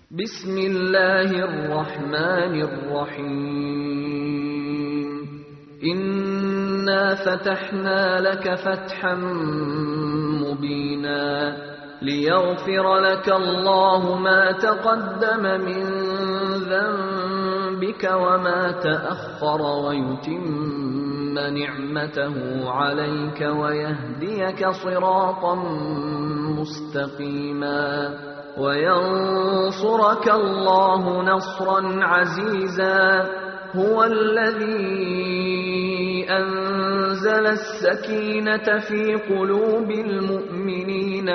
بسم الله الرحمن الرحيم إنا فتحنا لك فتحا مبينا ليغفر لك الله ما تقدم من ذنبك وما تأخر ويتم نعمته عليك ويهديك صراطا مستقيما وينصرك الله نصرا عزيزا هو الذي أنزل السكينة في قلوب المؤمنين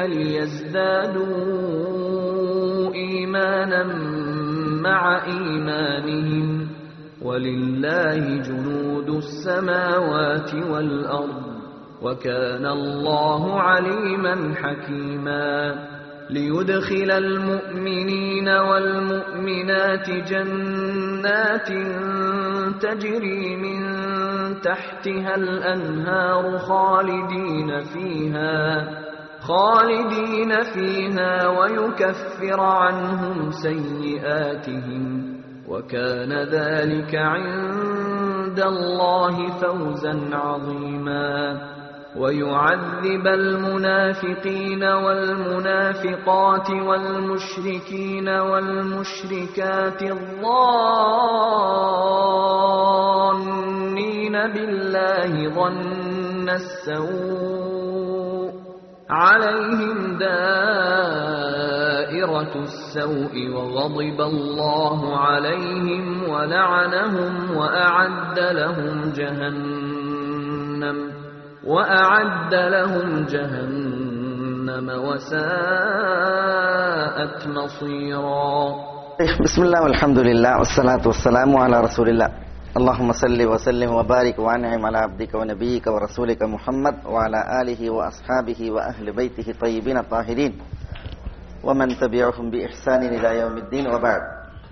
ليزدادوا إيمانا مع إيمانهم ولله جنود السماوات والأرض وكان الله عليما حكيما ليدخل المؤمنين والمؤمنات جنات تجري من تحتها الأنهار خالدين فيها خالدين فيها ويكفر عنهم سيئاتهم وكان ذلك عند الله فوزا عظيما ويعذب المنافقين والمنافقات والمشركين والمشركات الظانين بالله ظن السوء عليهم دائرة السوء وغضب الله عليهم ولعنهم وأعد لهم جهنم وأعد لهم جهنم وساءت مصيرا بسم الله والحمد لله والصلاة والسلام على رسول الله اللهم صل وسلم وبارك وانعم على عبدك ونبيك ورسولك محمد وعلى آله وأصحابه وأهل بيته الطيبين الطاهرين ومن تبعهم بإحسان إلى يوم الدين وبعد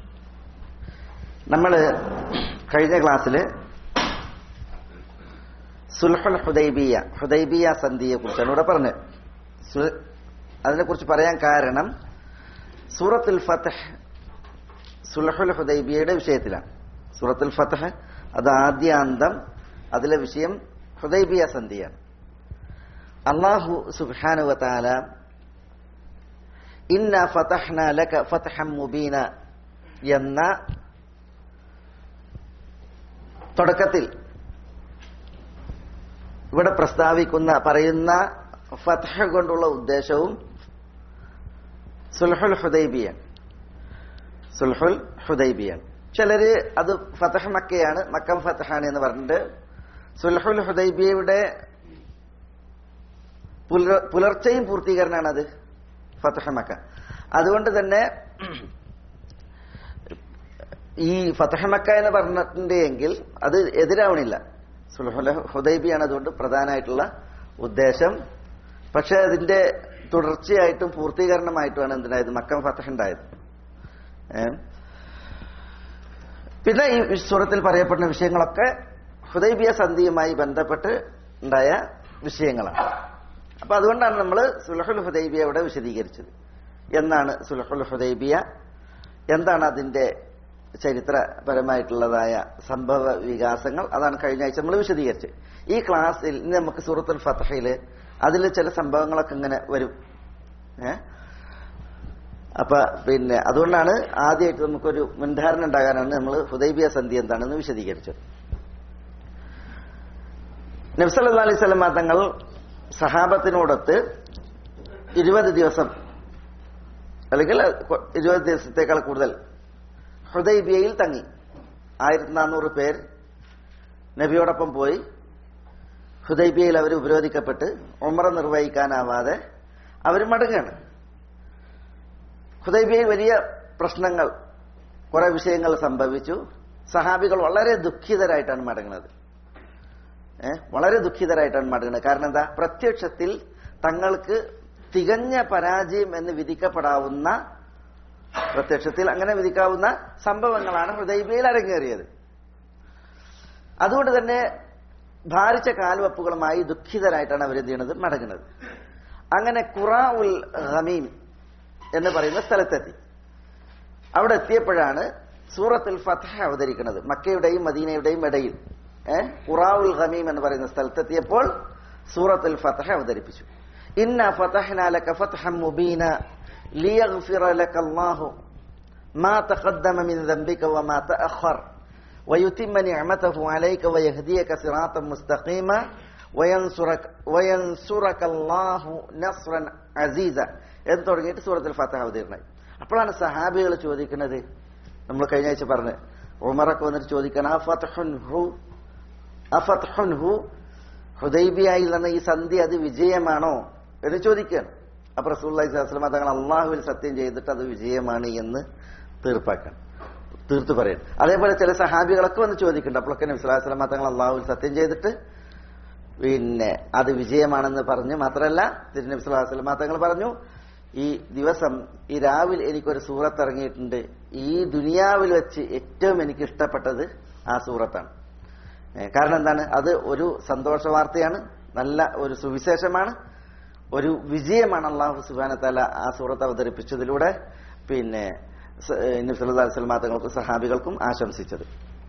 നമ്മൾ കഴിഞ്ഞ ക്ലാസ്സിൽ സുൽഹുൽ ഹുദൈബിയ ഹുദൈബിയ സന്ധിയെ കുറിച്ചാണ് ഇവിടെ പറഞ്ഞത് അതിനെക്കുറിച്ച് പറയാൻ കാരണം സൂറത്തുൽ ഫതഹ് സുൽഹുൽ ഹുദൈബിയയുടെ വിഷയത്തിലാണ് സൂറത്തുൽ ഫതഹ് അത് ആദ്യാന്തം അതിലെ വിഷയം ഹുദൈബിയ സന്ധിയാണ് അള്ളാഹു സുബ്ഹാനുവതാല ഇന്ന ഫതഹ്ന ലക ഫതഹം മുബീന എന്ന തുടക്കത്തിൽ ഇവിടെ പ്രസ്താവിക്കുന്ന പറയുന്ന ഫതഹ് കൊണ്ടുള്ള ഉദ്ദേശവും സുൽഹുൽ ഹുദൈബിയാണ് സുൽഹുൽ ഹുദൈബിയാണ് ചിലര് അത് ഫതഹ് മക്കയാണ് മക്കം ഫതഹാണ് എന്ന് പറഞ്ഞിട്ട് സുൽഹുൽ ഹുദൈബിയയുടെ പുലർച്ചെയും പൂർത്തീകരണമാണ് അത് ഫതഹ് മക്ക അതുകൊണ്ട് തന്നെ ഈ ഫതഹ് മക്ക എന്ന് പറഞ്ഞിട്ടുണ്ടെങ്കിൽ അത് എതിരാവണില്ല സുൽഹുൽ ഹുദൈബിയാണ് അതുകൊണ്ട് പ്രധാനമായിട്ടുള്ള ഉദ്ദേശം പക്ഷെ അതിന്റെ തുടർച്ചയായിട്ടും പൂർത്തീകരണമായിട്ടുമാണ് എന്തിനായത് മക്കം ഫതഹ് ഉണ്ടായത് പിന്നെ ഈ സൂറത്തിൽ പറയപ്പെടുന്ന വിഷയങ്ങളൊക്കെ ഹുദൈബിയ സന്ധിയുമായി ബന്ധപ്പെട്ട് ഉണ്ടായ വിഷയങ്ങളാണ് അപ്പൊ അതുകൊണ്ടാണ് നമ്മൾ സുലഹുൽ ഹുദൈബിയ ഇവിടെ വിശദീകരിച്ചത് എന്നാണ് സുലഹുൽ ഹുദൈബിയ എന്താണ് അതിന്റെ ചരിത്രപരമായിട്ടുള്ളതായ സംഭവ വികാസങ്ങൾ അതാണ് കഴിഞ്ഞ ആഴ്ച നമ്മൾ വിശദീകരിച്ചത് ഈ ക്ലാസ്സിൽ ഇന്ന് നമുക്ക് സൂറത്തുൽ ഫതഹയില് അതിൽ ചില സംഭവങ്ങളൊക്കെ ഇങ്ങനെ വരും ഏ അപ്പൊ പിന്നെ അതുകൊണ്ടാണ് ആദ്യമായിട്ട് നമുക്കൊരു മുൻധാരണ ഉണ്ടാകാനാണ് നമ്മൾ ഹുദൈബിയ സന്ധി എന്താണെന്ന് വിശദീകരിച്ചത് നബ്സല്ലാ അലൈഹി സ്വലമ തങ്ങൾ സഹാബത്തിനോടൊത്ത് ഇരുപത് ദിവസം അല്ലെങ്കിൽ ഇരുപത് ദിവസത്തേക്കാൾ കൂടുതൽ ഹുദൈബിയയിൽ തങ്ങി ആയിരത്തി നാനൂറ് പേർ നബിയോടൊപ്പം പോയി ഹുദൈബിയയിൽ അവർ ഉപരോധിക്കപ്പെട്ട് ഉമ്ര നിർവഹിക്കാനാവാതെ അവർ മടങ്ങുകയാണ് ഹുദൈബിയയിൽ വലിയ പ്രശ്നങ്ങൾ കുറെ വിഷയങ്ങൾ സംഭവിച്ചു സഹാബികൾ വളരെ ദുഃഖിതരായിട്ടാണ് മടങ്ങുന്നത് ഏഹ് വളരെ ദുഃഖിതരായിട്ടാണ് മടങ്ങുന്നത് കാരണം എന്താ പ്രത്യക്ഷത്തിൽ തങ്ങൾക്ക് തികഞ്ഞ പരാജയം എന്ന് വിധിക്കപ്പെടാവുന്ന പ്രത്യക്ഷത്തിൽ അങ്ങനെ വിധിക്കാവുന്ന സംഭവങ്ങളാണ് ഹൃദൈബിയയിൽ അരങ്ങേറിയത് അതുകൊണ്ട് തന്നെ ഭാരിച്ച കാൽവപ്പുകളുമായി ദുഃഖിതരായിട്ടാണ് അവർ എന്ത് ചെയ്യുന്നത് മടങ്ങുന്നത് അങ്ങനെ ഖുറാ ഉൽ ഹമീം എന്ന് പറയുന്ന സ്ഥലത്തെത്തി അവിടെ എത്തിയപ്പോഴാണ് സൂറത്തുൽ ഫതഹ അവതരിക്കുന്നത് മക്കയുടെയും മദീനയുടെയും ഇടയിൽ ഏഹ് ഖുറാവുൽ ഖമീം എന്ന് പറയുന്ന സ്ഥലത്തെത്തിയപ്പോൾ സൂറത്തുൽ ഫതഹ അവതരിപ്പിച്ചു ഇന്ന ഫതഹ്ന ലക ഫത്ഹൻ മുബീന ലിയഗ്ഫിറ ലക അല്ലാഹു ما تقدم من ذنبك وما تأخر ويتم نعمته عليك ويهديك صراطا مستقيما وينصرك وينصرك الله نصرا عزيزا എന്ന് തുടങ്ങിയിട്ട് സൂറത്തുൽ ഫാത്തിഹ അവതീർണായി അപ്പോഴാണ് സഹാബികൾ ചോദിക്കുന്നത് നമ്മൾ കഴിഞ്ഞ ആഴ്ച പറഞ്ഞ് ഉമറൊക്കെ വന്നിട്ട് ചോദിക്കണം അഫത്ഹുൻ ഹു അഫത്ഹുൻ ഹു ഹുദൈബിയായി നടന്ന ഈ സന്ധി അത് വിജയമാണോ എന്ന് ചോദിക്കുകയാണ് അപ്പൊ റസൂല്ലി സ്വലമ തങ്ങൾ അള്ളാഹുവിൽ സത്യം ചെയ്തിട്ട് അത് വിജയമാണ് എന്ന് തീർപ്പാക്കാൻ തീർത്തു പറയും അതേപോലെ ചില സഹാബികളൊക്കെ വന്ന് ചോദിക്കുന്നുണ്ട് അപ്പോഴൊക്കെ നബി സ്വലാഹു വസ്ലമ തങ്ങൾ അള്ളാഹുവിൽ സത്യം ചെയ്തിട്ട് പിന്നെ അത് വിജയമാണെന്ന് പറഞ്ഞു മാത്രമല്ല തിരുനബി സ്വലാഹു വസ്ലമ തങ്ങൾ പറഞ്ഞു ഈ ദിവസം ഈ രാവിലെ എനിക്കൊരു സൂറത്ത് ഇറങ്ങിയിട്ടുണ്ട് ഈ ദുനിയാവിൽ വെച്ച് ഏറ്റവും എനിക്ക് ഇഷ്ടപ്പെട്ടത് ആ സൂറത്താണ് ഏ, കാരണം എന്താണ് അത് ഒരു സന്തോഷ വാർത്തയാണ് നല്ല ഒരു സുവിശേഷമാണ് ഒരു വിജയമാണ് അള്ളാഹു സുബാന തല ആ സൂറത്ത് അവതരിപ്പിച്ചതിലൂടെ പിന്നെ സ- ഏ, നബി സല്ലല്ലാഹു അലൈഹി വസല്ലം തങ്ങൾക്കും സഹാബികൾക്കും ആശംസിച്ചത്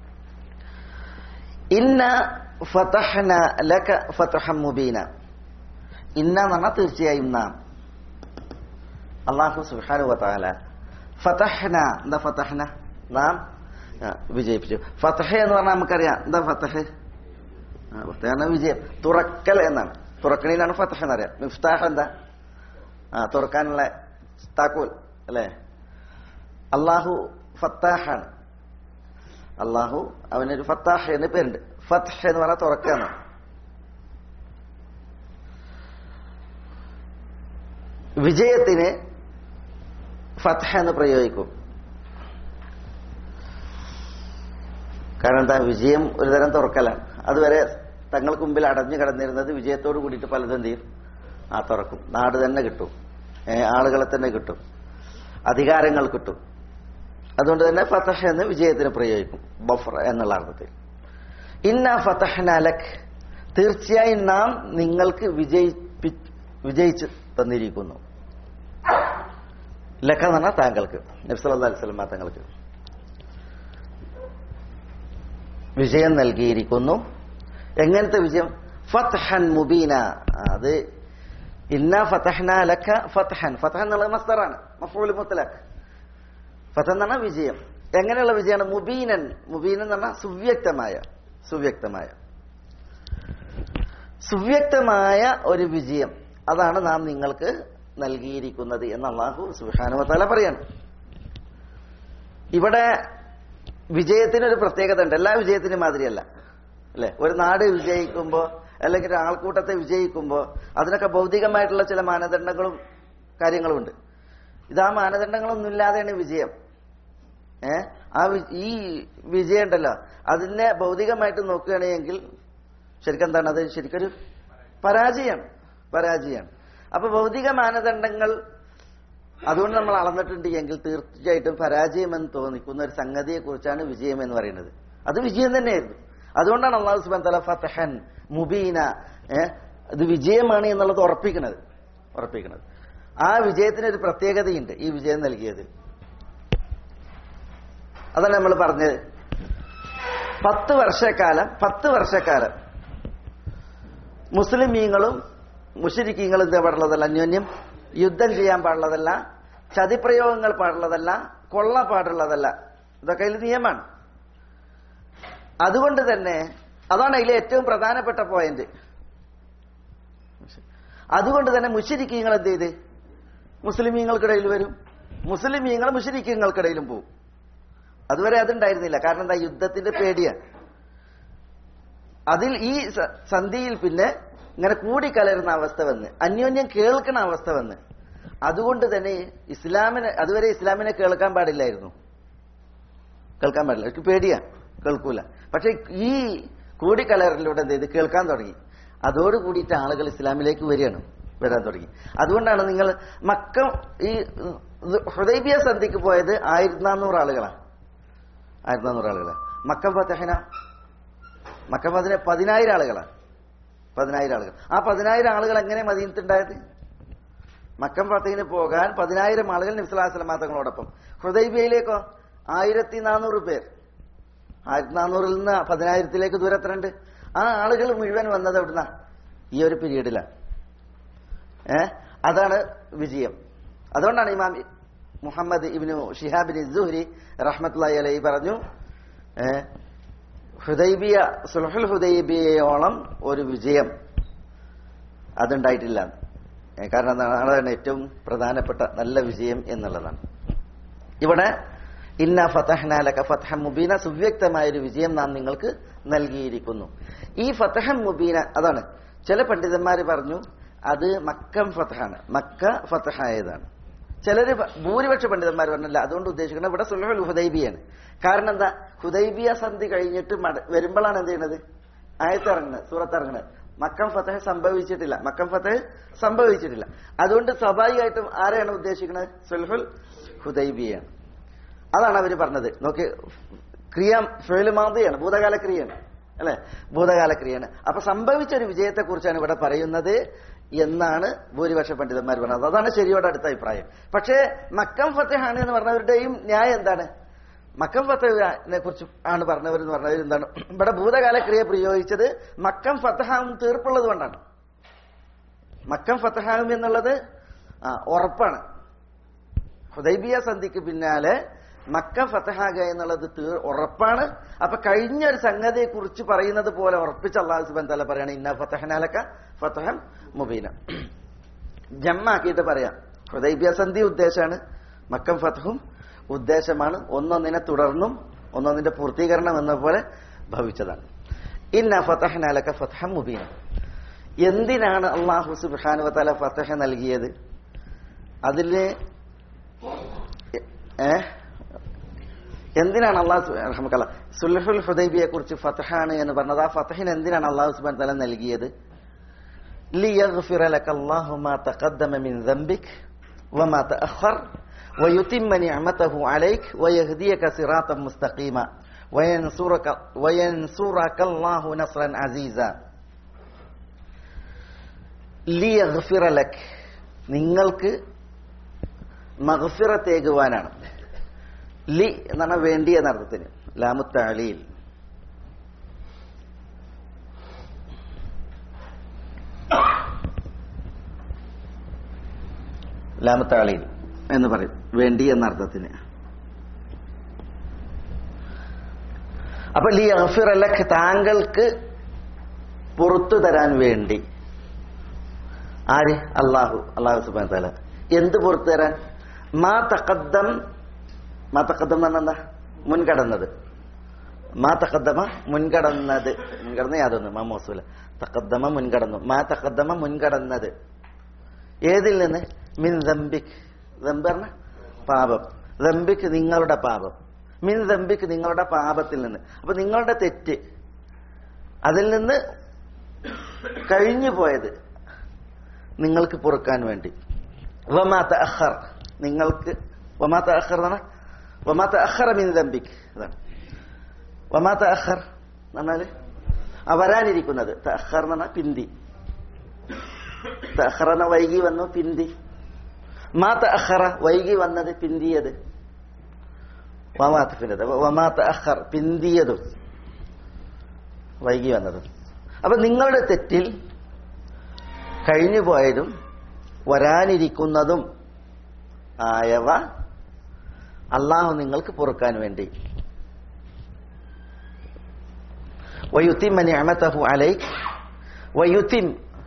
ഇന്ന ഫതഹ്ന ലക ഫതഹം മുബീന ഇന്ന എന്ന് പറഞ്ഞാൽ തീർച്ചയായും നാം അള്ളാഹു സുബ്ഹാനഹു വതആല ഫതഹ്ന എന്താ ഫതഹ്ന നാം ആ, വിജയിപ്പിച്ചു ഫതഹ എന്ന് പറഞ്ഞാൽ നമുക്കറിയാം എന്താ ഫതഹ ആ, ഫതഹ എന്ന വിജയം തുറക്കൽ എന്നാണ് തുറക്കണീനാണ് ഫതഹ എന്നറിയാം മിഫ്താഹ് എന്താ ആ തുറക്കാനുള്ള താക്കോൽ അല്ലേ അള്ളാഹു ഫത്താഹാണ് അള്ളാഹു അവനൊരു ഫത്താഹ് എന്ന് പേരുണ്ട് ഫത്ഹ് എന്ന് പറഞ്ഞാൽ തുറക്കാന്ന് വിജയത്തിന് ഫത്ഹ എന്ന് പ്രയോഗിക്കും കാരണം എന്താ വിജയം ഒരുതരം തുറക്കലാണ് അതുവരെ തങ്ങൾക്ക് മുമ്പിൽ അടഞ്ഞു കിടന്നിരുന്നത് വിജയത്തോട് കൂടിയിട്ട് പലതും എന്ത് ചെയ്യും ആ തുറക്കും നാട് തന്നെ കിട്ടും ഏ, ആളുകളെ തന്നെ കിട്ടും അധികാരങ്ങൾ കിട്ടും അതുകൊണ്ട് തന്നെ ഫതഹ എന്ന് വിജയത്തിന് പ്രയോഗിക്കും ബഫർ എന്നുള്ള അർത്ഥത്തിൽ ഇന്ന ഫതഹ്ന ലക് തീർച്ചയായും നാം നിങ്ങൾക്ക് വിജയിപ്പി വിജയിച്ച് തന്നിരിക്കുന്നു ലഖ എന്ന് പറഞ്ഞാൽ താങ്കൾക്ക് നബ്സല്ലാ അലിസ്ലമ തങ്ങൾക്ക് വിജയം നൽകിയിരിക്കുന്നു എങ്ങനത്തെ വിജയം ഫത്ഹൻ മുബീന അത് ഇന്ന ഫതഹ്ന ലഖ ഫത്ഹൻ ഫതഹൻ എന്നുള്ളത് മസ്തറാണ് മഫൂൽ മുത്തലഖ് ഫതഹ് എന്ന് പറഞ്ഞാൽ വിജയം എങ്ങനെയുള്ള വിജയമാണ് മുബീനൻ മുബീനൻ എന്ന് പറഞ്ഞാൽ സുവ്യക്തമായ സുവ്യക്തമായ സുവ്യക്തമായ ഒരു വിജയം അതാണ് നാം നിങ്ങൾക്ക് നൽകിയിരിക്കുന്നത് എന്ന് അള്ളാഹു സുബാനുവത്താല പറയാണ് ഇവിടെ വിജയത്തിനൊരു പ്രത്യേകത ഉണ്ട് എല്ലാ വിജയത്തിനും മാതിരിയല്ല അല്ലെ ഒരു നാട് വിജയിക്കുമ്പോൾ അല്ലെങ്കിൽ ഒരു ആൾക്കൂട്ടത്തെ വിജയിക്കുമ്പോൾ അതിനൊക്കെ ഭൗതികമായിട്ടുള്ള ചില മാനദണ്ഡങ്ങളും കാര്യങ്ങളുമുണ്ട് ഇത് ആ മാനദണ്ഡങ്ങളൊന്നും ഇല്ലാതെയാണ് വിജയം ഏ ആ വി- ഈ വിജയം ഉണ്ടല്ലോ അതിനെ ഭൗതികമായിട്ട് നോക്കുകയാണെങ്കിൽ ശരിക്കും എന്താണ് അത് ശരിക്കൊരു പരാജയമാണ് പരാജയമാണ് അപ്പൊ ഭൗതിക മാനദണ്ഡങ്ങൾ അതുകൊണ്ട് നമ്മൾ അളന്നിട്ടുണ്ട് എങ്കിൽ തീർച്ചയായിട്ടും പരാജയം എന്ന് തോന്നിക്കുന്ന ഒരു സംഗതിയെ കുറിച്ചാണ് വിജയം എന്ന് പറയുന്നത് അത് വിജയം തന്നെയായിരുന്നു അതുകൊണ്ടാണ് അള്ളാഹു സുബാൻ തല ഫതഹൻ മുബീന ഏഹ് ഇത് വിജയമാണ് എന്നുള്ളത് ഉറപ്പിക്കുന്നത് ഉറപ്പിക്കുന്നത് ആ വിജയത്തിന് ഒരു പ്രത്യേകതയുണ്ട് ഈ വിജയം നൽകിയതിൽ അതാണ് നമ്മൾ പറഞ്ഞത് പത്ത് വർഷക്കാലം പത്ത് വർഷക്കാലം മുസ്ലിമീങ്ങളും മുഷരിക്കീങ്ങളും എന്താ പാടുള്ളതല്ല അന്യോന്യം യുദ്ധം ചെയ്യാൻ പാടുള്ളതല്ല ചതിപ്രയോഗങ്ങൾ പാടുള്ളതല്ല കൊള്ള പാടുള്ളതല്ല ഇതൊക്കെ അതിൽ നിയമമാണ് അതുകൊണ്ട് തന്നെ അതാണ് അതിലെ ഏറ്റവും പ്രധാനപ്പെട്ട പോയിന്റ് അതുകൊണ്ട് തന്നെ മുഷരിക്കീങ്ങൾ എന്ത് ചെയ്ത് മുസ്ലിമീങ്ങൾക്കിടയിൽ വരും മുസ്ലിമീങ്ങൾ മുഷരിക്കീങ്ങൾക്കിടയിലും പോകും അതുവരെ അതുണ്ടായിരുന്നില്ല കാരണം എന്താ യുദ്ധത്തിന്റെ പേടിയാണ് അതിൽ ഈ സ- സന്ധിയിൽ പിന്നെ ഇങ്ങനെ കൂടിക്കലരുന്ന അവസ്ഥ വന്ന് അന്യോന്യം കേൾക്കുന്ന അവസ്ഥ വന്ന് അതുകൊണ്ട് തന്നെ ഇസ്ലാമിനെ അതുവരെ ഇസ്ലാമിനെ കേൾക്കാൻ പാടില്ലായിരുന്നു കേൾക്കാൻ പാടില്ല അവർക്ക് പേടിയാ കേൾക്കൂല പക്ഷെ ഈ കൂടിക്കലറിലൂടെ എന്ത് ചെയ്ത് കേൾക്കാൻ തുടങ്ങി അതോട് കൂടിയിട്ട് ആളുകൾ ഇസ്ലാമിലേക്ക് വരികയാണ് വരാൻ തുടങ്ങി അതുകൊണ്ടാണ് നിങ്ങൾ മക്ക ഈ ഹൃദയബിയ സന്ധിക്ക് പോയത് ആയിരത്തി നാനൂറ് ആളുകളാണ് ആയിരത്തി നാനൂറ് ആളുകളാണ് മക്ക ഫത്തഹന മക്ക ഫതിന് പതിനായിരം ആളുകളാണ് പതിനായിരം ആളുകൾ ആ പതിനായിരം ആളുകൾ എങ്ങനെ മദീനത്തുണ്ടായത് മക്കം ഫത്തഹിന് പോകാൻ പതിനായിരം ആളുകൾ നബ്സുല്ലാസ്ലം തങ്ങളോടൊപ്പം ഹൃദൈബിയയിലേക്കോ ആയിരത്തി നാനൂറ് പേർ ആയിരത്തി നാനൂറിൽ നിന്ന് പതിനായിരത്തിലേക്ക് ദൂരം എത്ര ഉണ്ട് ആ ആളുകൾ മുഴുവൻ വന്നത് എവിടുന്ന ഈ ഒരു പീരീഡിലാണ് ഏ അതാണ് വിജയം അതുകൊണ്ടാണ് ഇമാം മുഹമ്മദ് ഇബ്നു ഷിഹാബിൻ സുഹരി റഹ്മത്തുള്ളി അലൈ പറഞ്ഞു ഏ, ഹുദൈബിയ സുൽഹുൽ ഹുദൈബിയയോളം ഒരു വിജയം അതുണ്ടായിട്ടില്ല ഏ, കാരണം എന്താണ്? അതാണ് ഏറ്റവും പ്രധാനപ്പെട്ട നല്ല വിജയം എന്നുള്ളതാണ് ഇവിടെ ഇന്ന ഫതഹ്നാലക ഫതഹം മുബീന സുവ്യക്തമായ ഒരു വിജയം നാം നിങ്ങൾക്ക് നൽകിയിരിക്കുന്നു ഈ ഫതഹം മുബീന അതാണ് ചില പണ്ഡിതന്മാർ പറഞ്ഞു അത് മക്കം ഫതഹാണ് മക്ക ഫതഹായതാണ് ചിലര് പ- ഭൂരിപക്ഷ പണ്ഡിതന്മാർ പറഞ്ഞില്ല അതുകൊണ്ട് ഉദ്ദേശിക്കുന്നത് ഇവിടെ സുൽഹുൽ ഹുദൈബിയാണ് കാരണം എന്താ ഹുദൈബിയ സന്ധി കഴിഞ്ഞിട്ട് മട- വരുമ്പോഴാണ് എന്ത് ചെയ്യുന്നത് ആയത്തിറങ്ങുന്നത് സൂറത്തിറങ്ങുന്നത് മക്കം ഫതഹ് സംഭവിച്ചിട്ടില്ല മക്കം ഫതഹ് സംഭവിച്ചിട്ടില്ല അതുകൊണ്ട് സ്വാഭാവികമായിട്ടും ആരെയാണ് ഉദ്ദേശിക്കുന്നത് സുൽഹുൽ ഹുദൈബിയാണ് അതാണ് അവർ പറഞ്ഞത് നോക്കി ക്രിയ ഫേലുമാതിയാണ് ഭൂതകാല ക്രിയയാണ് അല്ലെ ഭൂതകാല ക്രിയയാണ് അപ്പൊ സംഭവിച്ച ഒരു വിജയത്തെ കുറിച്ചാണ് ഇവിടെ പറയുന്നത് എന്നാണ് ഭൂരിപക്ഷ പണ്ഡിതന്മാർ പറഞ്ഞത് അതാണ് ശരിയോട് അടുത്ത അഭിപ്രായം പക്ഷേ മക്കം ഫത്തഹാണ് എന്ന് പറഞ്ഞവരുടെയും ന്യായം എന്താണ് മക്കം ഫത്തഹിനെ കുറിച്ച് ആണ് പറഞ്ഞവർ എന്ന് പറഞ്ഞവർ എന്താണ് ഇവിടെ ഭൂതകാല ക്രിയ പ്രയോഗിച്ചത് മക്കം ഫത്തഹാവും തീർപ്പുള്ളത് കൊണ്ടാണ് മക്കം ഫത്തഹാവും എന്നുള്ളത് ആ, ഉറപ്പാണ് ഹുദൈബിയ സന്ധിക്ക് പിന്നാലെ മക്ക ഫതഹാക എന്നുള്ളത് തീർ ഉറപ്പാണ് അപ്പൊ കഴിഞ്ഞ ഒരു സംഗതിയെ കുറിച്ച് പറയുന്നത് പോലെ ഉറപ്പിച്ച് അള്ളാഹു സുബൻ തല പറയാണ് ഇന്ന ഫതഹനാലക്ക ഫതഹം മുബീന ജമ്മാക്കിയിട്ട് പറയാം ഹുദൈബിയ സന്ധി ഉദ്ദേശമാണ് മക്കം ഫതഹും ഉദ്ദേശമാണ് ഒന്നൊന്നിനെ തുടർന്നും ഒന്നൊന്നിന്റെ പൂർത്തീകരണം എന്ന പോലെ ഭവിച്ചതാണ് ഇന്ന ഫതഹനാലക്ക ഫതഹം മുബീന എന്തിനാണ് അള്ളാഹു സുബാനുവ തല ഫതഹ നൽകിയത് അതില് ഏ എന്തിനാണ് അള്ളാഹു റഹ്മക്കല്ല സുൽഹുൽ ഹുദൈബിയെ കുറിച്ച് ഫതഹാണ് എന്ന് പറഞ്ഞത് ആ ഫതഹിന് എന്തിനാണ് അള്ളാഹു സുബാൻ തല നൽകിയത് ليغفر لك الله ما تقدم من ذنبك وما تأخر ويتم نعمته عليك ويهديك صراطا مستقيما وينصرك وينصرك الله نصرا عزيزا ليغفر لك നിങ്ങൾക്ക് മഗ്ഫിറത്തേകുവാനാണ് ലി എന്നാണ് വേണ്ടി എന്ന അർത്ഥത്തിന് ലാമുത്താലിയിൽ ലാമുത്താളിയിൽ എന്ന് പറയും വേണ്ടി എന്ന അർത്ഥത്തിന് അപ്പൊ ലി അഫിറലഖ് താങ്കൾക്ക് പുറത്തു തരാൻ വേണ്ടി ആര് അള്ളാഹു അള്ളാഹു സുബാൻ തല എന്ത് പുറത്തു തരാൻ മാ തക്കദ്ദം മാ തക്കദ്ദം എന്ന് പറഞ്ഞാൽ എന്താ മുൻകടന്നത് മാ തക്കദ്ദമ മുൻകടന്നത് മുൻകടന്ന യാതൊന്ന് മാ മോസൂല തക്കദ്ദമ മുൻകടന്നു മാ തക്കദ്ദമ മുൻകടന്നത് ഏതിൽ നിന്ന് മിൻ ദംബിക് ദമ്പ് പറഞ്ഞ പാപം ദംബിക്ക് നിങ്ങളുടെ പാപം മിൻ ദംബിക്ക് നിങ്ങളുടെ പാപത്തിൽ നിന്ന് അപ്പൊ നിങ്ങളുടെ തെറ്റ് അതിൽ നിന്ന് കഴിഞ്ഞു പോയത് നിങ്ങൾക്ക് പൊറുക്കാൻ വേണ്ടി വമാത്ത അഹർ നിങ്ങൾക്ക് വമാത്ത അഹർ എന്നാണ് വമാത്ത അഹറ മിൻ ദംബിക് അതാണ് വമാത്ത അഹർ എന്ന് പറഞ്ഞാല് ആ വരാനിരിക്കുന്നത് തഹർ എന്ന് പറഞ്ഞാൽ പിന്തി തഹറ എന്ന വൈകി വന്നു പിന്തി മാ തഹറ വൈകി വന്നത് പിന്തിയത് വമാത്തഫിനത് വമാ തഹർ പിന്തിയതും വൈകി വന്നതും അപ്പൊ നിങ്ങളുടെ തെറ്റിൽ കഴിഞ്ഞു പോയതും വരാനിരിക്കുന്നതും ആയവ അള്ളാഹു നിങ്ങൾക്ക് പൊറുക്കാൻ വേണ്ടി വയുത്തിം നിഅമതഹു അലൈക് വയുത്തിം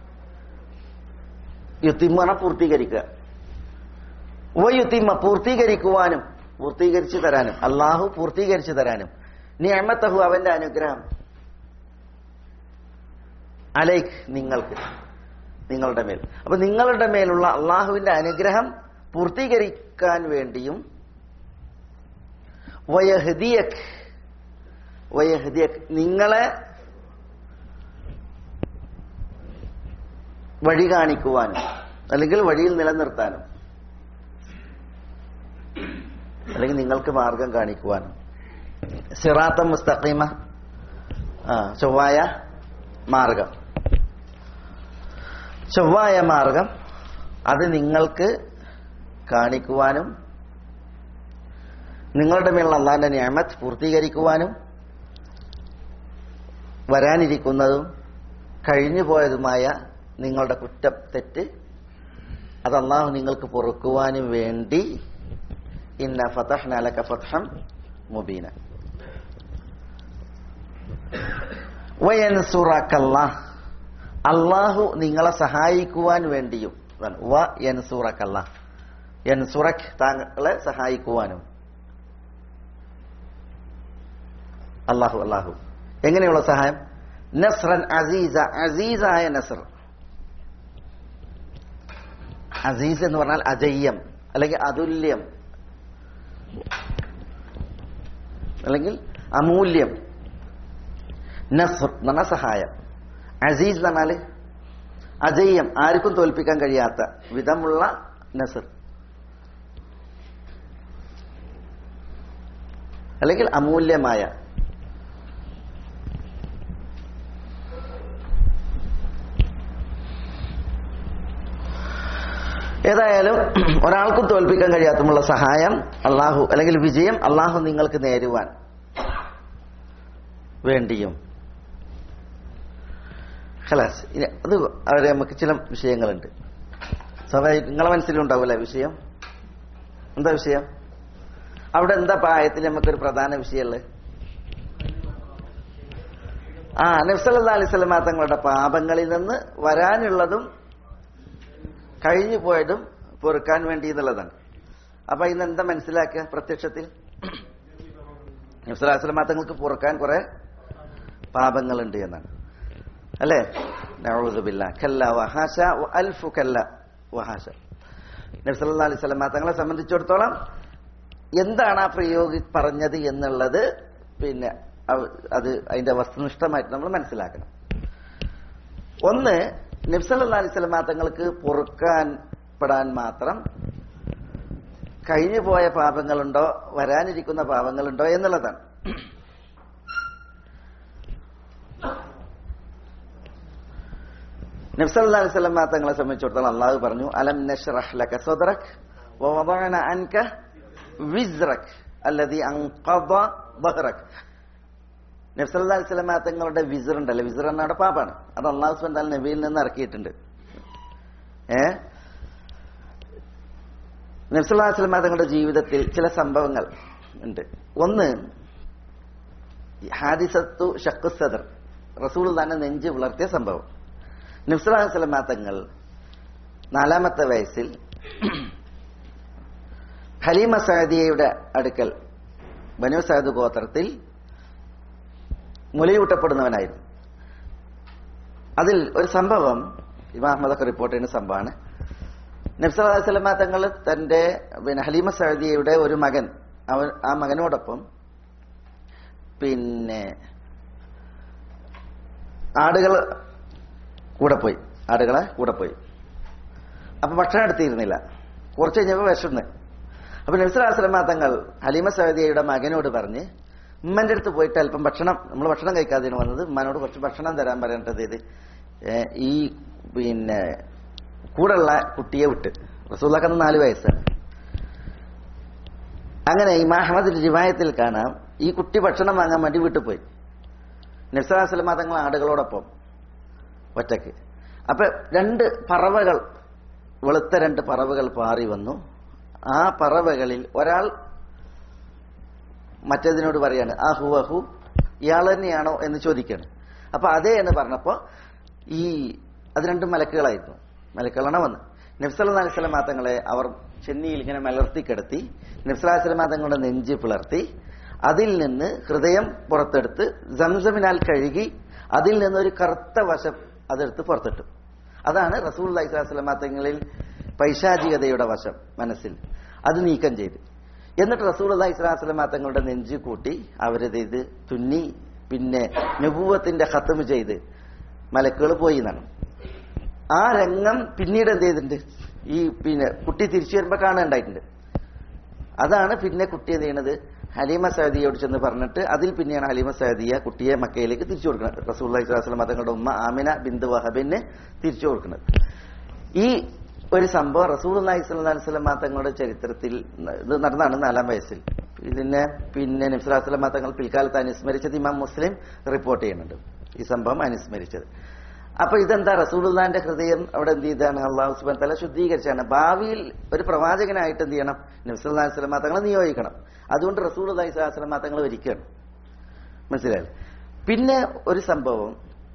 യുത്തിം പറഞ്ഞാൽ പൂർത്തീകരിക്കുക വയുത്തിമ പൂർത്തീകരിക്കുവാനും പൂർത്തീകരിച്ചു തരാനും അള്ളാഹു പൂർത്തീകരിച്ചു തരാനും നിഅമതഹു അവന്റെ അനുഗ്രഹം അലൈക്ക് നിങ്ങൾക്ക് നിങ്ങളുടെ മേൽ അപ്പൊ നിങ്ങളുടെ മേലുള്ള അള്ളാഹുവിന്റെ അനുഗ്രഹം പൂർത്തീകരിക്കാൻ വേണ്ടിയും വയഹദിയക് വയഹദിയക് നിങ്ങളെ വഴി കാണിക്കുവാനും അല്ലെങ്കിൽ വഴിയിൽ നിലനിർത്താനും അല്ലെങ്കിൽ നിങ്ങൾക്ക് മാർഗം കാണിക്കുവാനും സിറാത്തം മുസ്തഖീമ ആ ചൊവ്വായ മാർഗം ചൊവ്വായ മാർഗം അത് നിങ്ങൾക്ക് കാണിക്കുവാനും നിങ്ങളുടെ മേലുള്ള അള്ളാന്റെ ഞാമത്ത് പൂർത്തീകരിക്കുവാനും വരാനിരിക്കുന്നതും കഴിഞ്ഞുപോയതുമായ നിങ്ങളുടെ കുറ്റം തെറ്റ് അത് അള്ളാഹു നിങ്ങൾക്ക് പൊറുക്കുവാനും വേണ്ടി ഇന്ന ഫതഹ്ന ലക ഫത്ഹം മുബീന വയൻസുറക്കല്ലാ അള്ളാഹു നിങ്ങളെ സഹായിക്കുവാൻ വേണ്ടിയും അതാണ്. വ യൻസുറക്കല്ല യൻസുറക് താങ്കളെ സഹായിക്കുവാനും അള്ളാഹു അള്ളാഹു എങ്ങനെയുള്ള സഹായം നസ്രൻ അസീസ അസീസായ നസർ അസീസ് എന്ന് പറഞ്ഞാൽ അജയ്യം അല്ലെങ്കിൽ അതുല്യം അല്ലെങ്കിൽ അമൂല്യം നസ്ർ എന്ന് പറഞ്ഞാൽ സഹായം അസീസ് എന്ന് പറഞ്ഞാൽ അജയ്യം ആർക്കും തോൽപ്പിക്കാൻ കഴിയാത്ത വിധമുള്ള നസർ അല്ലെങ്കിൽ അമൂല്യമായ ഏതായാലും ഒരാൾക്കും തോൽപ്പിക്കാൻ കഴിയാത്തമുള്ള സഹായം അള്ളാഹു അല്ലെങ്കിൽ വിജയം അള്ളാഹു നിങ്ങൾക്ക് നേരുവാൻ വേണ്ടിയും ഖലാസ് ഇനി അത് അവരെ നമുക്ക് ചില വിഷയങ്ങളുണ്ട് സ്വാഭാവിക നിങ്ങളെ മനസ്സിലുണ്ടാവില്ല വിഷയം എന്താ വിഷയം അവിടെ എന്താ പ്രായത്തിൽ നമുക്കൊരു പ്രധാന വിഷയമുള്ളത് ആ നബ്സല്ലാ അലൈഹി സ്വലമാ തങ്ങളുടെ പാപങ്ങളിൽ നിന്ന് വരാനുള്ളതും കഴിഞ്ഞു പോയതും പൊറുക്കാൻ വേണ്ടി എന്നുള്ളതാണ് അപ്പൊ ഇന്ന് എന്താ മനസ്സിലാക്കുക പ്രത്യക്ഷത്തിൽ നബ്സല്ലാ സ്വലമാ തങ്ങൾക്ക് പൊറുക്കാൻ കുറെ പാപങ്ങളുണ്ട് എന്നാണ് അല്ലേ നഊദുബില്ല കല്ല വഹാശ വ അൽഫു കല്ല വഹാശ നബ്സല്ലാ അലൈഹി സ്വലമാ തങ്ങളെ സംബന്ധിച്ചിടത്തോളം എന്താണ് ആ പ്രയോഗി പറഞ്ഞത് എന്നുള്ളത് പിന്നെ അവ- അത് അതിന്റെ വസ്തുനിഷ്ഠമായിട്ട് നമ്മൾ മനസ്സിലാക്കണം ഒന്ന് നബ്സല്ലാ അലൈഹി സ്വലമാ തങ്ങൾക്ക് പൊറുക്കാൻ പെടാൻ മാത്രം കഴിഞ്ഞു പോയ പാപങ്ങളുണ്ടോ വരാനിരിക്കുന്ന പാപങ്ങളുണ്ടോ എന്നുള്ളതാണ് നബ്സല്ലാ അലൈഹി സ്വലം തങ്ങളെ സംബന്ധിച്ചിടത്തോളം അള്ളാഹു പറഞ്ഞു അലം നഷ്റഹ് ലക സദ്റക് വവദഅന അൻക വിസ്റക് അല്ലദി അൻഖദ ظهرك നബ്സല്ലാ അലൈഹി സ്വലം തങ്ങളുടെ വിസർ ഉണ്ടല്ലോ വിസർ എന്നാണ് പാപ്പാണ് അത് അള്ളാഹു സ്വന്തം നബിയിൽ നിന്ന് ഇറക്കിയിട്ടുണ്ട് ഏ നബ്സല്ലാ അലൈഹി സ്വലം തങ്ങളുടെ ജീവിതത്തിൽ ചില സംഭവങ്ങൾ ഉണ്ട് ഒന്ന് ഹാദിസത്തു ഷക്കു സദർ റസൂൾ തന്നെ നെഞ്ച് പുലർത്തിയ സംഭവം നബ്സലാഹു സ്വലമാ തങ്ങൾ നാലാമത്തെ വയസ്സിൽ ഹലീമ സഅദിയയുടെ അടുക്കൽ ബനു സഅദ് ഗോത്രത്തിൽ മുലയൂട്ടപ്പെടുന്നവനായിരുന്നു അതിൽ ഒരു സംഭവം ഇമാം അഹമ്മദൊക്കെ റിപ്പോർട്ട് ചെയ്യുന്ന സംഭവമാണ് നബ്സലാഹു സ്വലമാ തങ്ങൾ തന്റെ പിന്നെ ഹലീമ സഅദിയയുടെ ഒരു മകൻ അവൻ ആ മകനോടൊപ്പം പിന്നെ ആടുകൾ കൂടെ പോയി ആടുകളെ കൂടെ പോയി അപ്പൊ ഭക്ഷണം എടുത്തിരുന്നില്ല കുറച്ച് കഴിഞ്ഞപ്പോൾ വിശന്ന് അപ്പൊ നബ്സലാസ്ലമ തങ്ങൾ ഹലീമ സൗദിയയുടെ മകനോട് പറഞ്ഞ് ഉമ്മന്റെ അടുത്ത് പോയിട്ട് അല്പം ഭക്ഷണം നമ്മൾ ഭക്ഷണം കഴിക്കാതെയാണ് വന്നത് ഉമ്മനോട് കുറച്ച് ഭക്ഷണം തരാൻ പറയേണ്ടത് ഇത് ഏ, ഈ പിന്നെ കൂടെയുള്ള കുട്ടിയെ വിട്ട് റസൂല്ലാക്കന്ന് നാല് വയസ്സാണ് അങ്ങനെ ഇമാം അഹമ്മദ് റിവായത്തിൽ കാണാം ഈ കുട്ടി ഭക്ഷണം വാങ്ങാൻ വേണ്ടി വീട്ടിൽ പോയി നബ്സലാസ്ലമ തങ്ങൾ ആടുകളോടൊപ്പം ഒറ്റയ്ക്ക് അപ്പൊ രണ്ട് പറവകൾ വെളുത്ത രണ്ട് പറവകൾ പാറി വന്നു ആ പറവകളിൽ ഒരാൾ മറ്റേതിനോട് പറയാണ് ആ ഹു അഹു ഇയാൾ തന്നെയാണോ എന്ന് ചോദിക്കാണ് അപ്പൊ അതേ എന്ന് പറഞ്ഞപ്പോ ഈ അത് രണ്ടും മലക്കുകളായിരുന്നു മലക്കുകളാണ് വന്ന് നബ്സല അലിസ്ലാം തങ്ങളെ അവർ ചെന്നിയിൽ ഇങ്ങനെ മലർത്തി കിടത്തി നബ്സലാസ്ലാം തങ്ങളുടെ നെഞ്ച് പിളർത്തി അതിൽ നിന്ന് ഹൃദയം പുറത്തെടുത്ത് സംസമിനാൽ കഴുകി അതിൽ നിന്ന് ഒരു കറുത്ത വശം അതെടുത്ത് പുറത്തിട്ടു അതാണ് റസൂൽ അലൈഹിസ്ലാം തങ്ങളിൽ പൈശാചികതയുടെ വശം മനസ്സിൽ അത് നീക്കം ചെയ്തു എന്നിട്ട് റസൂൽ അലൈഹിസ്ലാം തങ്ങളുടെ നെഞ്ച് കൂട്ടി അവരത് ഇത് തുന്നി പിന്നെ നുപൂവത്തിന്റെ ഖത്തമ് ചെയ്ത് മലക്കുകൾ പോയി എന്നാണ് ആ രംഗം പിന്നീട് എന്ത് ചെയ്തിട്ടുണ്ട് ഈ പിന്നെ കുട്ടി തിരിച്ചു വരുമ്പോ കാണാണ്ടായിട്ടുണ്ട് അതാണ് പിന്നെ കുട്ടി എന്ത് ചെയ്യണത് ഹലീമ സഅദിയോട് ചെന്ന് പറഞ്ഞിട്ട് അതിൽ പിന്നെയാണ് ഹലീമ സഅദിയ കുട്ടിയെ മക്കയിലേക്ക് തിരിച്ചു കൊടുക്കുന്നത് റസൂൽ അലൈഹി സ്വലാസ്ലം തങ്ങളുടെ ഉമ്മ ആമിന ബിന്ദു വഹബിന് തിരിച്ചു കൊടുക്കുന്നത് ഈ ഒരു സംഭവം റസൂൽ അള്ളാഹി സ്വല്ലല്ലാഹി അലൈഹി വസല്ലം തങ്ങളുടെ ചരിത്രത്തിൽ ഇത് നടന്നതാണ് നാലാം വയസ്സിൽ ഇതിനെ പിന്നെ നബ്സുലാസ്ലം തങ്ങൾ പിൽക്കാലത്ത് അനുസ്മരിച്ചത് ഇമാം മുസ്ലിം റിപ്പോർട്ട് ചെയ്യുന്നുണ്ട് ഈ സംഭവം അനുസ്മരിച്ചത് അപ്പൊ ഇതെന്താ റസൂലുള്ളാന്റെ ഹൃദയം അവിടെ എന്ത് ചെയ്താണ് അള്ളാഹു സുബാൻ തല ശുദ്ധീകരിച്ചാണ് ഭാവിയിൽ ഒരു പ്രവാചകനായിട്ട് എന്ത് ചെയ്യണം നബ്സുല്ലാ സ്വലമ തങ്ങളെ നിയോഗിക്കണം അതുകൊണ്ട് റസൂൽ അള്ളാഹി സ്വലാസ്ലമ തങ്ങൾ ഒരുക്കുകയാണ് മനസ്സിലായില്ലേ പിന്നെ ഒരു സംഭവം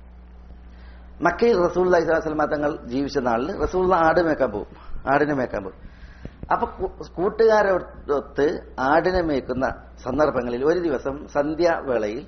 മക്കയിൽ റസൂൽ അലൈഹി സ്വലാസ്ലമ തങ്ങൾ ജീവിച്ച നാളിൽ റസൂൽ ആട് മേക്കാൻ പോകും ആടിനെ മേക്കാൻ പോകും അപ്പൊ കൂ- കൂട്ടുകാരൊത്ത് ആടിനെ മേക്കുന്ന സന്ദർഭങ്ങളിൽ ഒരു ദിവസം സന്ധ്യാവേളയിൽ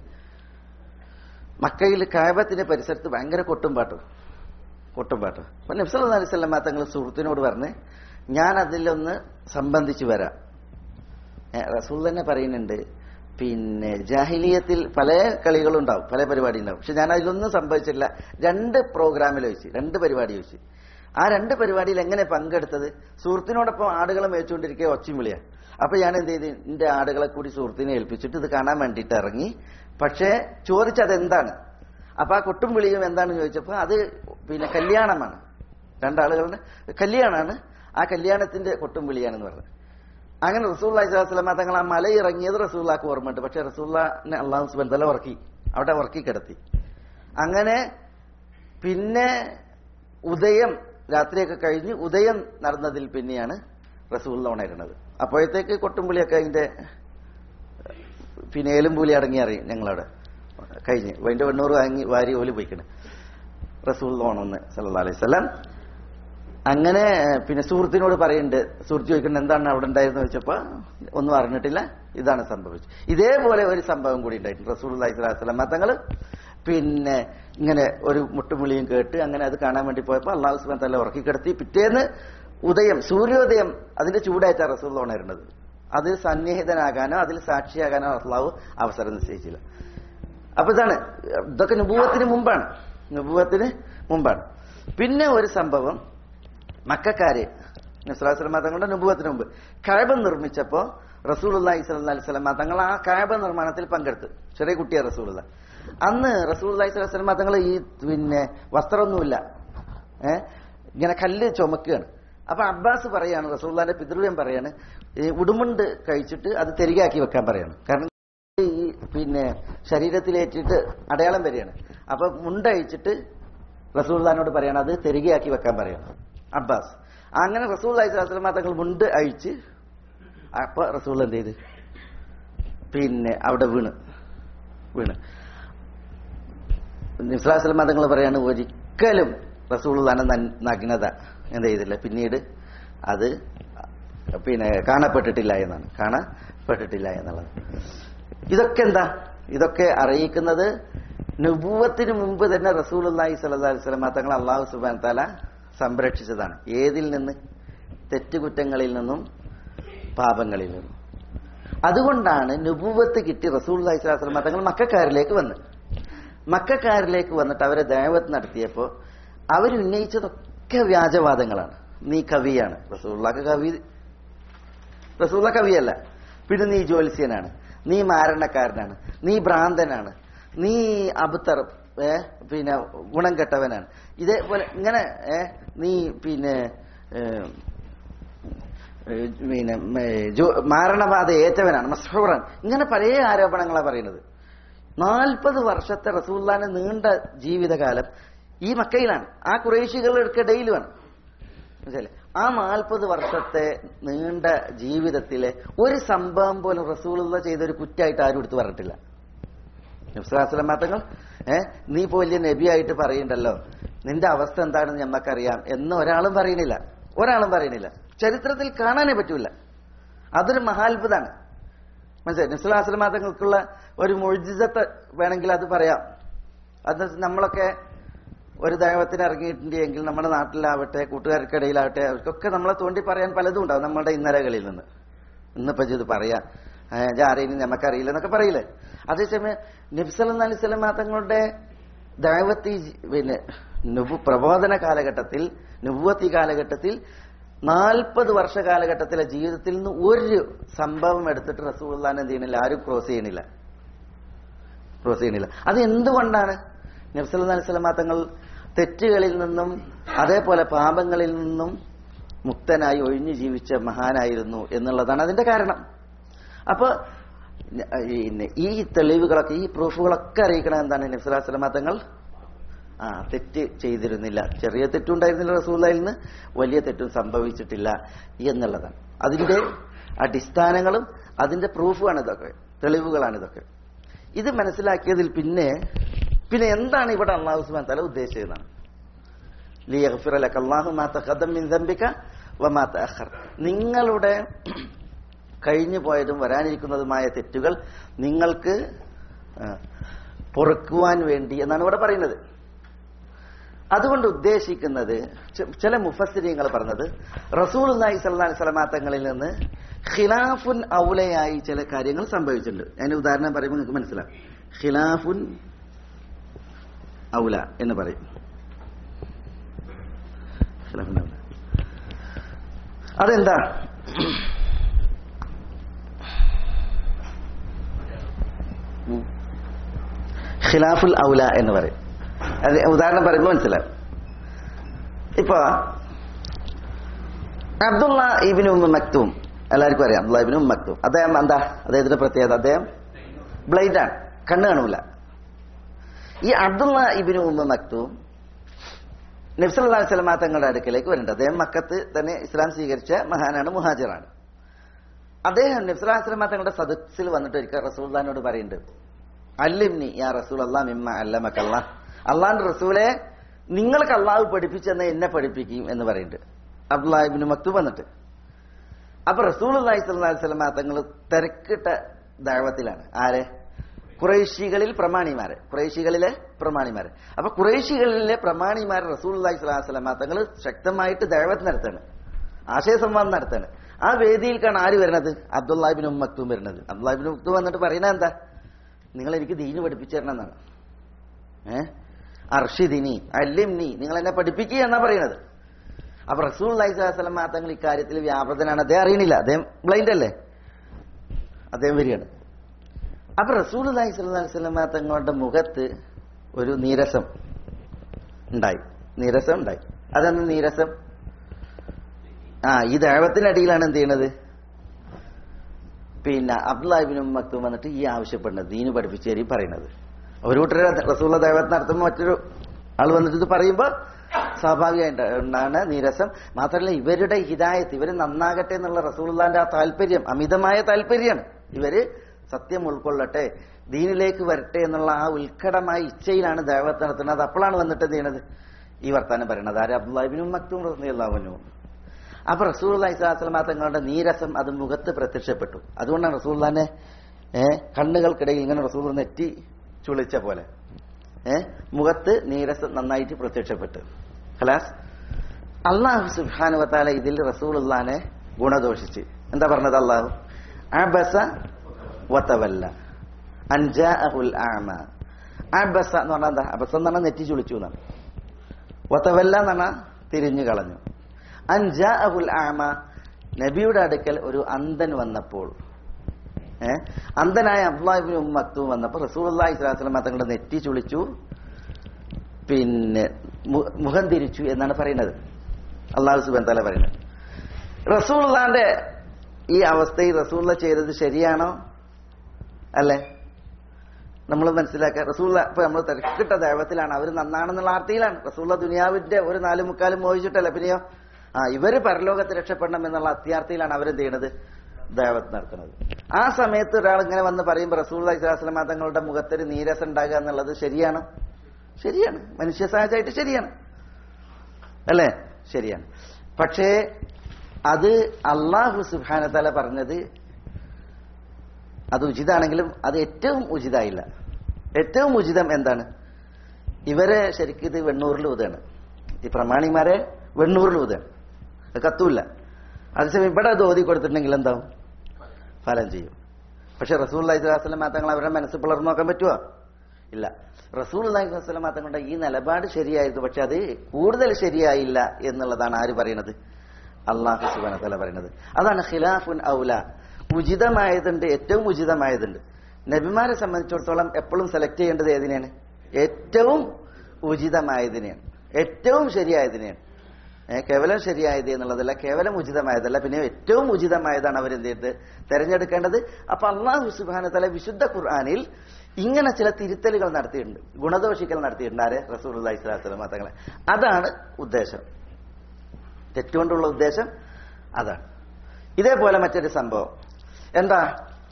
മക്കയിൽ കായബത്തിന്റെ പരിസരത്ത് ഭയങ്കര കൊട്ടുംപാട്ട് കൊട്ടുംപാട്ട് അപ്പൊ നബ്സല്ലാ അലൈഹി സ്വലമ തങ്ങൾ സുഹൃത്തിനോട് പറഞ്ഞ് ഞാൻ അതിലൊന്ന് സംബന്ധിച്ചു വരാം ഏ, റസൂൽ തന്നെ പറയുന്നുണ്ട് പിന്നെ ജാഹിലിയത്തിൽ പല കളികളുണ്ടാവും പല പരിപാടി ഉണ്ടാവും പക്ഷെ ഞാൻ അതിലൊന്നും സംഭവിച്ചില്ല രണ്ട് പ്രോഗ്രാമിൽ വെച്ച് രണ്ട് പരിപാടി വെച്ച് ആ രണ്ട് പരിപാടിയിൽ എങ്ങനെ പങ്കെടുത്തത് സുഹൃത്തിനോടൊപ്പം ആടുകളെ മേച്ചുകൊണ്ടിരിക്കുക ഒച്ചയും വിളിയാ അപ്പൊ ഞാൻ എന്ത് ചെയ്ത് എന്റെ ആടുകളെ കൂടി സുഹൃത്തിനെ ഏൽപ്പിച്ചിട്ട് ഇത് കാണാൻ വേണ്ടിയിട്ട് ഇറങ്ങി പക്ഷേ ചോദിച്ചത് എന്താണ് അപ്പൊ ആ കൊട്ടും വിളിയും എന്താണെന്ന് ചോദിച്ചപ്പോ അത് പിന്നെ കല്യാണമാണ് രണ്ടാളുകളുടെ കല്യാണമാണ് ആ കല്യാണത്തിന്റെ കൊട്ടും വിളിയാണെന്ന് പറഞ്ഞത് അങ്ങനെ റസൂള്ളി സ്വലാസ്ലമ തങ്ങൾ ആ മല ഇറങ്ങിയത് റസൂള്ളാക്ക് ഓർമ്മയുണ്ട് പക്ഷെ റസൂള്ളനെ അള്ളാഹു സുബൻ തല ഉറക്കി അവിടെ ഉറക്കി കിടത്തി അങ്ങനെ പിന്നെ ഉദയം രാത്രിയൊക്കെ കഴിഞ്ഞ് ഉദയം നടന്നതിൽ പിന്നെയാണ് റസൂള്ള ഉണരുന്നത് അപ്പോഴത്തേക്ക് കൊട്ടുംപുളിയൊക്കെ അതിന്റെ പിന്നെ ഏലുംപൂലി അടങ്ങി അറിയും ഞങ്ങളവിടെ കഴിഞ്ഞ് അതിന്റെ വെണ്ണൂറ് വാങ്ങി വാരി ഓല് പോയിക്കണ് റസൂൾ ഓണമെന്ന് സല്ലാ അലൈഹി സ്വലാം അങ്ങനെ പിന്നെ സുഹൃത്തിനോട് പറയുന്നുണ്ട് സുഹൃത്ത് ചോദിക്കുന്നത് എന്താണ് അവിടെ ഉണ്ടായിരുന്നു ചോദിച്ചപ്പോ ഒന്നും അറിഞ്ഞിട്ടില്ല ഇതാണ് സംഭവിച്ചത് ഇതേപോലെ ഒരു സംഭവം കൂടി ഉണ്ടായിട്ടുണ്ട് റസൂൽ അലൈഹി സ്വലാസ്ലാം തങ്ങൾ പിന്നെ ഇങ്ങനെ ഒരു മുട്ടുമുളിയും കേട്ട് അങ്ങനെ അത് കാണാൻ വേണ്ടി പോയപ്പോൾ അള്ളാഹു സുബാൻ തല ഉറക്കി കിടത്തി പിറ്റേന്ന് ഉദയം സൂര്യോദയം അതിന്റെ ചൂടായിട്ടാണ് റസൂൽ ഉണരുന്നത് അത് സന്നിഹിതനാകാനോ അതിൽ സാക്ഷിയാകാനോ അള്ളാഹു അവസരം നിശ്ചയിച്ചില്ല അപ്പൊ ഇതാണ് ഇതൊക്കെ നുപൂവത്തിന് മുമ്പാണ് നുപൂവത്തിന് മുമ്പാണ് പിന്നെ ഒരു സംഭവം മക്കാര് നസ്ലാസ്ലമ തങ്ങളുടെ നുപൂവത്തിന് മുമ്പ് കഴബ നിർമ്മിച്ചപ്പോ റസൂൽ അള്ളാഹി സ്വലി സ്വലമ തങ്ങൾ ആ കഴബ നിർമ്മാണത്തിൽ പങ്കെടുത്തു ചെറിയ കുട്ടിയാ റസൂലുള്ള അന്ന് റസൂൽ അള്ളാഹി സ്വലി സ്വലമ തങ്ങൾ ഈ പിന്നെ വസ്ത്രമൊന്നുമില്ല ഏ ഇങ്ങനെ കല്ല് ചുമക്കുകയാണ് അപ്പൊ അബ്ബാസ് പറയാണ് റസൂള്ളാന്റെ പിതൃവ്യം പറയാണ് ഈ ഉടുമുണ്ട് കഴിച്ചിട്ട് അത് തെരികാക്കി വെക്കാൻ പറയാണ് കാരണം ഈ പിന്നെ ശരീരത്തിലേറ്റിട്ട് അടയാളം വരികയാണ് അപ്പൊ മുണ്ടഴിച്ചിട്ട് റസൂള്ളാനോട് പറയാണ് അത് തെരികയാക്കി വെക്കാൻ പറയണം അബ്ബാസ് അങ്ങനെ റസൂൽ അലൈഹിസ്ലാം തങ്ങൾ മുണ്ട് അഴിച്ച് അപ്പൊ റസൂൾ എന്ത് ചെയ്ത് പിന്നെ അവിടെ വീണ് വീണ് നിസ്ലാസ്ലം തങ്ങൾ പറയാണ് ഒരിക്കലും റസൂൾ തന്നെ നഗ്നത എന്ത് ചെയ്തില്ല പിന്നീട് അത് പിന്നെ കാണപ്പെട്ടിട്ടില്ല എന്നാണ് കാണപ്പെട്ടിട്ടില്ല എന്നുള്ളത് ഇതൊക്കെ എന്താ ഇതൊക്കെ അറിയിക്കുന്നത് നുപൂവത്തിന് മുമ്പ് തന്നെ റസൂൽ അള്ളാഹി സല്ലാ അലിസ്ലാം തങ്ങൾ അള്ളാഹു സുബാൻ താല സംരക്ഷിച്ചതാണ് ഏതിൽ നിന്ന് തെറ്റുകുറ്റങ്ങളിൽ നിന്നും പാപങ്ങളിൽ നിന്നും അതുകൊണ്ടാണ് നുപൂവത്ത് കിട്ടി റസൂൽ അള്ളാഹി സ്വലാസ്ലാം തങ്ങൾ മക്കാരിലേക്ക് വന്ന് മക്കാരിലേക്ക് വന്നിട്ട് അവരെ ദൈവത്ത് നടത്തിയപ്പോൾ അവരുന്നയിച്ചതൊക്കെ വ്യാജവാദങ്ങളാണ് നീ കവിയാണ് റസൂള്ളക്ക് കവി റസൂള്ള കവിയല്ല പിന്നെ നീ ജ്യോത്സ്യനാണ് നീ മാരണക്കാരനാണ് നീ ഭ്രാന്തനാണ് നീ അബുത്തർ ഏ പിന്നെ ഗുണം കെട്ടവനാണ് ഇതേപോലെ ഇങ്ങനെ ഏ നീ പിന്നെ ഏ, ഏ, പിന്നെ ഏ, ജോ- മാരണബാധ ഏറ്റവനാണ് മസ്ഹൂറാണ് ഇങ്ങനെ പല ആരോപണങ്ങളാണ് പറയുന്നത് നാൽപ്പത് വർഷത്തെ റസൂല്ലാന്റെ നീണ്ട ജീവിതകാലം ഈ മക്കയിലാണ് ആ കുറേശികൾക്കിടയിലുമാണ് മനസ്സിലായില്ലേ ആ നാൽപ്പത് വർഷത്തെ നീണ്ട ജീവിതത്തിലെ ഒരു സംഭവം പോലും റസൂലുള്ള ചെയ്ത ഒരു കുറ്റായിട്ട് ആരും എടുത്തു പറഞ്ഞിട്ടില്ല നബ്സുലാസ്ലം മാത്രങ്ങൾ ഏ നീ ഇപ്പൊ വലിയ നബിയായിട്ട് പറയുണ്ടല്ലോ നിന്റെ അവസ്ഥ എന്താണെന്ന് ഞമ്മക്കറിയാം എന്ന് ഒരാളും പറയുന്നില്ല ഒരാളും പറയുന്നില്ല ചരിത്രത്തിൽ കാണാനേ പറ്റൂല അതൊരു മഹാത്ഭുതാണ് മനസ്സിലായി നബ്സുലാസ്ലം തങ്ങൾക്കുള്ള ഒരു മൊഴിജിതത്ത് വേണമെങ്കിൽ അത് പറയാം അത് നമ്മളൊക്കെ ഒരു ദൈവത്തിന് ഇറങ്ങിയിട്ടുണ്ടെങ്കിൽ നമ്മുടെ നാട്ടിലാവട്ടെ കൂട്ടുകാർക്കിടയിലാവട്ടെ അവർക്കൊക്കെ നമ്മളെ തോണ്ടി പറയാൻ പലതും ഉണ്ടാവും നമ്മുടെ ഇന്നലകളിൽ നിന്ന് ഇന്നിപ്പോ ഇത് പറയാ ആരെയും നമുക്കറിയില്ല എന്നൊക്കെ പറയില്ലേ അതേസമയം നബ്സലം അലി സ്വലം തങ്ങളുടെ ദൈവത്തി പിന്നെ നുബു പ്രബോധന കാലഘട്ടത്തിൽ നുബുവത്തി കാലഘട്ടത്തിൽ നാൽപ്പത് വർഷ കാലഘട്ടത്തിലെ ജീവിതത്തിൽ നിന്ന് ഒരു സംഭവം എടുത്തിട്ട് റസൂള്ളാൻ എന്ത് ചെയ്യണില്ല ആരും ക്രോസ് ചെയ്യണില്ല ക്രോസ് ചെയ്യണില്ല അത് എന്തുകൊണ്ടാണ് നബ്സല്ലാ അലൈഹി സ്വലമാ തങ്ങൾ തെറ്റുകളിൽ നിന്നും അതേപോലെ പാപങ്ങളിൽ നിന്നും മുക്തനായി ഒഴിഞ്ഞു ജീവിച്ച മഹാനായിരുന്നു എന്നുള്ളതാണ് അതിന്റെ കാരണം അപ്പൊ പിന്നെ ഈ തെളിവുകളൊക്കെ ഈ പ്രൂഫുകളൊക്കെ അറിയിക്കണം എന്താണ് നബ്സുലാസ്ലമ തങ്ങൾ ആ തെറ്റ് ചെയ്തിരുന്നില്ല ചെറിയ തെറ്റുണ്ടായിരുന്നില്ല റസൂല്ലയിൽ നിന്ന് വലിയ തെറ്റും സംഭവിച്ചിട്ടില്ല എന്നുള്ളതാണ് അതിന്റെ അടിസ്ഥാനങ്ങളും അതിന്റെ പ്രൂഫുമാണ് ഇതൊക്കെ തെളിവുകളാണ് ഇതൊക്കെ ഇത് മനസ്സിലാക്കിയതിൽ പിന്നെ പിന്നെ എന്താണ് ഇവിടെ അള്ളാഹു സുബാൻ തല ഉദ്ദേശിച്ചതാണ് ലിയഗ്ഫിറ ലക അല്ലാഹു മാ തഖദ്ദം മിൻ ദംബിക വമാ തഅഖർ നിങ്ങളുടെ കഴിഞ്ഞു പോയതും വരാനിരിക്കുന്നതുമായ തെറ്റുകൾ നിങ്ങൾക്ക് ആ, പൊറുക്കുവാൻ വേണ്ടി എന്നാണ് ഇവിടെ പറയുന്നത് അതുകൊണ്ട് ഉദ്ദേശിക്കുന്നത് ചെ- ചില മുഫസ്സിരിയങ്ങൾ പറഞ്ഞത് റസൂൽ അള്ളാഹി സ്വല്ലല്ലാഹി സ്വലമാ തങ്ങളിൽ നിന്ന് ഖിലാഫുൻ ഔലയായി ചില കാര്യങ്ങൾ സംഭവിച്ചിട്ടുണ്ട് അതിന് ഉദാഹരണം പറയുമ്പോൾ നിങ്ങൾക്ക് മനസ്സിലാവും ഖിലാഫുൻ ഔല എന്ന് പറയും ഖിലാഫുൻ ഔല അതെന്താ ഉം. ഖിലാഫുൽ ഔല എന്ന് പറയും അത് ഉദാഹരണം പറയുമ്പോൾ മനസ്സിലാവും ഇപ്പൊ അബ്ദുള്ള ഇബിന് ഉമ്മ മക്തൂം എല്ലാവർക്കും അറിയാം അബ്ദുള്ള ഇബിന് ഉമ്മ മക്തൂം അദ്ദേഹം എന്താ അദ്ദേഹത്തിന്റെ പ്രത്യേകത അദ്ദേഹം ബ്ലൈൻഡ് ആണ് കണ്ണ് കാണൂല ഈ അബ്ദുള്ള ഇബിന് ഉമ്മ മക്തൂം നബ്സല്ലാ സ്വലമാ തങ്ങളുടെ അടുക്കലേക്ക് വരുന്നുണ്ട് അദ്ദേഹം മക്കത്ത് തന്നെ ഇസ്ലാം സ്വീകരിച്ച മഹാനാണ് മുഹാജിറാണ് അദ്ദേഹം നബ്സല്ലാ സ്വലമാ തങ്ങളുടെ സദസ്സിൽ വന്നിട്ട് ഒരിക്കൽ റസൂൽദാനോട് പറയുന്നുണ്ട് അല്ലിംനി യാ റസൂൽ അല്ലാ മിമ്മ അല്ലമക്കല്ല അള്ളാന്റെ റസൂലെ നിങ്ങൾക്ക് അള്ളാഹു പഠിപ്പിച്ചെന്ന് എന്നെ പഠിപ്പിക്കും എന്ന് പറയുന്നുണ്ട് അബ്ദുല്ലാഹിബിന് മക്തു വന്നിട്ട് അപ്പൊ റസൂൽ അള്ളാഹി സ്വല്ലല്ലാഹി സ്വലമ തങ്ങൾ തിരക്കിട്ട ദൈവത്തിലാണ് ആരെ കുറേശികളിൽ പ്രമാണിമാരെ കുറേശികളിലെ പ്രമാണിമാരെ അപ്പൊ കുറേശികളിലെ പ്രമാണിമാരെ റസൂൽ അള്ളാഹി സ്വലാഹി സ്വലമ തങ്ങൾ ശക്തമായിട്ട് ദൈവത്ത് നടത്താണ് ആശയസംവാദം നടത്താണ് ആ വേദിയിൽക്കാണ് ആര് വരുന്നത് അബ്ദുല്ലാഹിബിൻ മക്തും വരുന്നത് അബ്ദുല്ലാഹിബിൻ മക്തും വന്നിട്ട് പറയുന്നത് എന്താ നിങ്ങൾ എനിക്ക് ദീന് പഠിപ്പിച്ചു തരണം എന്നാണ് ഏഹ് അർഷിദിനി അല്ലിംനി നിങ്ങൾ എന്നെ പഠിപ്പിക്കുക എന്നാ പറയുന്നത് അപ്പൊ റസൂൽ അലൈഹി സ്വലം തങ്ങൾ ഇക്കാര്യത്തിൽ വ്യാപൃതനാണ് അദ്ദേഹം അറിയണില്ല അദ്ദേഹം ബ്ലൈൻഡ് അല്ലേ അദ്ദേഹം വരികയാണ് അപ്പൊ റസൂൽ അലൈഹി സ്വലം തങ്ങളുടെ മുഖത്ത് ഒരു നീരസം ഉണ്ടായി നീരസം ഉണ്ടായി അതെന്ന് നീരസം ആ ഈ ദൈവത്തിനടിയിലാണ് എന്ത് ചെയ്യണത് പിന്നെ അബ്ദുല്ലാഹിബിനും മക്തും വന്നിട്ട് ഈ ആവശ്യപ്പെടുന്നത് ദീന് പഠിപ്പിച്ചു തരും പറയുന്നത് ഒരു കൂട്ടർ റസൂള്ള ദൈവത്ത് നടത്തുമ്പോൾ മറ്റൊരു ആൾ വന്നിട്ട് ഇത് പറയുമ്പോൾ സ്വാഭാവികമായിട്ട് ഉണ്ടാണ് നീരസം മാത്രമല്ല ഇവരുടെ ഹിദായത്ത് ഇവർ നന്നാകട്ടെ എന്നുള്ള റസൂള്ളാന്റെ ആ താല്പര്യം അമിതമായ താല്പര്യമാണ് ഇവര് സത്യം ഉൾക്കൊള്ളട്ടെ ദീനിലേക്ക് വരട്ടെ എന്നുള്ള ആ ഉത്കടമായ ഇച്ഛയിലാണ് ദൈവത്ത് നടത്തുന്നത് അത് അപ്പോഴാണ് വന്നിട്ട് എന്ത് ചെയ്യണത് ഈ വർത്താനം പറയണത് ആര് അബ്ദുല്ലാഹിബിനും മക്തും റസൂല്ലാവനും അപ്പൊ റസൂൽ അലൈഹിസ്ലാം തങ്ങളുടെ നീരസം അത് മുഖത്ത് പ്രത്യക്ഷപ്പെട്ടു അതുകൊണ്ടാണ് റസൂല്ലാനെ ഏഹ് കണ്ണുകൾക്കിടയിൽ ഇങ്ങനെ റസൂൽ നെറ്റി ചുളിച്ച പോലെ ഏഹ് മുഖത്ത് നീരസം നന്നായിട്ട് പ്രത്യക്ഷപ്പെട്ടു ഖലാസ് അള്ളാഹു സുബാനുവത്താല ഇതിൽ റസൂലുള്ളാനെ ഗുണദോഷിച്ച് എന്താ പറഞ്ഞത് അള്ളാഹു അബസ വതവല്ല അൻജാഅഹുൽ ആമ അബസ എന്ന് പറഞ്ഞാൽ എന്താ അബസ എന്ന് പറഞ്ഞാൽ നെറ്റി ചുളിച്ചു എന്നാണ് വതവല്ല എന്ന് പറഞ്ഞാൽ തിരിഞ്ഞു കളഞ്ഞു അൻജാഅഹുൽ ആമ നബിയുടെ അടുക്കൽ ഒരു അന്ധൻ വന്നപ്പോൾ ഏഹ് അന്ധനായ അബ്ദുല്ലാഹിബിൻ ഉമ്മത്തും വന്നപ്പോൾ റസൂലുള്ളാഹി സ്വല്ലല്ലാഹി അലൈഹി വസല്ലം തങ്ങളുടെ നെറ്റി ചുളിച്ചു പിന്നെ മു- മുഖം തിരിച്ചു എന്നാണ് പറയുന്നത് അള്ളാഹു സുബാൻ തല പറയുന്നത് റസൂള്ളാന്റെ ഈ അവസ്ഥയിൽ റസൂള്ള ചെയ്തത് ശരിയാണോ അല്ലേ നമ്മൾ മനസ്സിലാക്കുക റസൂള്ള ഇപ്പൊ നമ്മൾ തിരക്കിട്ട ദൈവത്തിലാണ് അവർ നന്നാണെന്നുള്ള ആർത്തിയിലാണ് റസൂള്ള ദുനിയാവിന്റെ ഒരു നാലു മുക്കാലും മോഹിച്ചിട്ടല്ല പിന്നെയോ ആ ഇവര് പരലോകത്ത് രക്ഷപ്പെടണം എന്നുള്ള അത്യാർത്ഥിയിലാണ് അവരെന്ത് ചെയ്യണത് ദൈവത്ത് നടത്തുന്നത് ആ സമയത്ത് ഒരാൾ ഇങ്ങനെ വന്ന് പറയുമ്പോൾ റസൂൽ ഇസ്ലാസ്ലം തങ്ങളുടെ മുഖത്തൊരു നീരസം ഉണ്ടാകുക എന്നുള്ളത് ശരിയാണ് ശരിയാണ് മനുഷ്യ സഹജമായിട്ട് ശരിയാണ് അല്ലേ ശരിയാണ് പക്ഷേ അത് അള്ളാഹു സുബാനത്തല പറഞ്ഞത് അത് ഉചിതാണെങ്കിലും അത് ഏറ്റവും ഉചിതായില്ല ഏറ്റവും ഉചിതം എന്താണ് ഇവരെ ശരിക്കും ഇത് വെണ്ണൂറിൽ ഊതാണ് ഈ പ്രമാണിമാരെ വെണ്ണൂറിൽ ഊതാണ് അത് കത്തൂല്ല അതേസമയം ഇവിടെ അത് ഓതി കൊടുത്തിട്ടുണ്ടെങ്കിൽ എന്താവും ഫലം ചെയ്യും പക്ഷെ റസൂൽ അലൈഹിസ്ലാം തങ്ങൾ അവരുടെ മനസ്സ് പിളർന്നു നോക്കാൻ പറ്റുമോ ഇല്ല റസൂൽ അലൈഹിസ്ലാം തങ്ങളുടെ ഈ നിലപാട് ശരിയായിരുന്നു പക്ഷെ അത് കൂടുതൽ ശരിയായില്ല എന്നുള്ളതാണ് ആര് പറയുന്നത് അള്ളാഹു സുബാന തല പറയുന്നത് അതാണ് ഖിലാഫുൻ ഔല ഉചിതമായതുണ്ട് ഏറ്റവും ഉചിതമായതുണ്ട് നബിമാരെ സംബന്ധിച്ചിടത്തോളം എപ്പോഴും സെലക്ട് ചെയ്യേണ്ടത് ഏതിനെയാണ് ഏറ്റവും ഉചിതമായതിനെയാണ് ഏറ്റവും ശരിയായതിനെയാണ് ഏ, കേവലം ശരിയായത് എന്നുള്ളതല്ല കേവലം ഉചിതമായതല്ല പിന്നെ ഏറ്റവും ഉചിതമായതാണ് അവർ എന്ത് ചെയ്ത് തെരഞ്ഞെടുക്കേണ്ടത് അപ്പൊ അള്ളാഹു സുബാന തല വിശുദ്ധ ഖുർആാനിൽ ഇങ്ങനെ ചില തിരുത്തലുകൾ നടത്തിയിട്ടുണ്ട് ഗുണദോഷിക്കൽ നടത്തിയിട്ടുണ്ട് ആരെ റസൂൽ അള്ളഹി സ്വലാസ്ലം തങ്ങളെ അതാണ് ഉദ്ദേശം തെറ്റുകൊണ്ടുള്ള ഉദ്ദേശം അതാണ് ഇതേപോലെ മറ്റൊരു സംഭവം എന്താ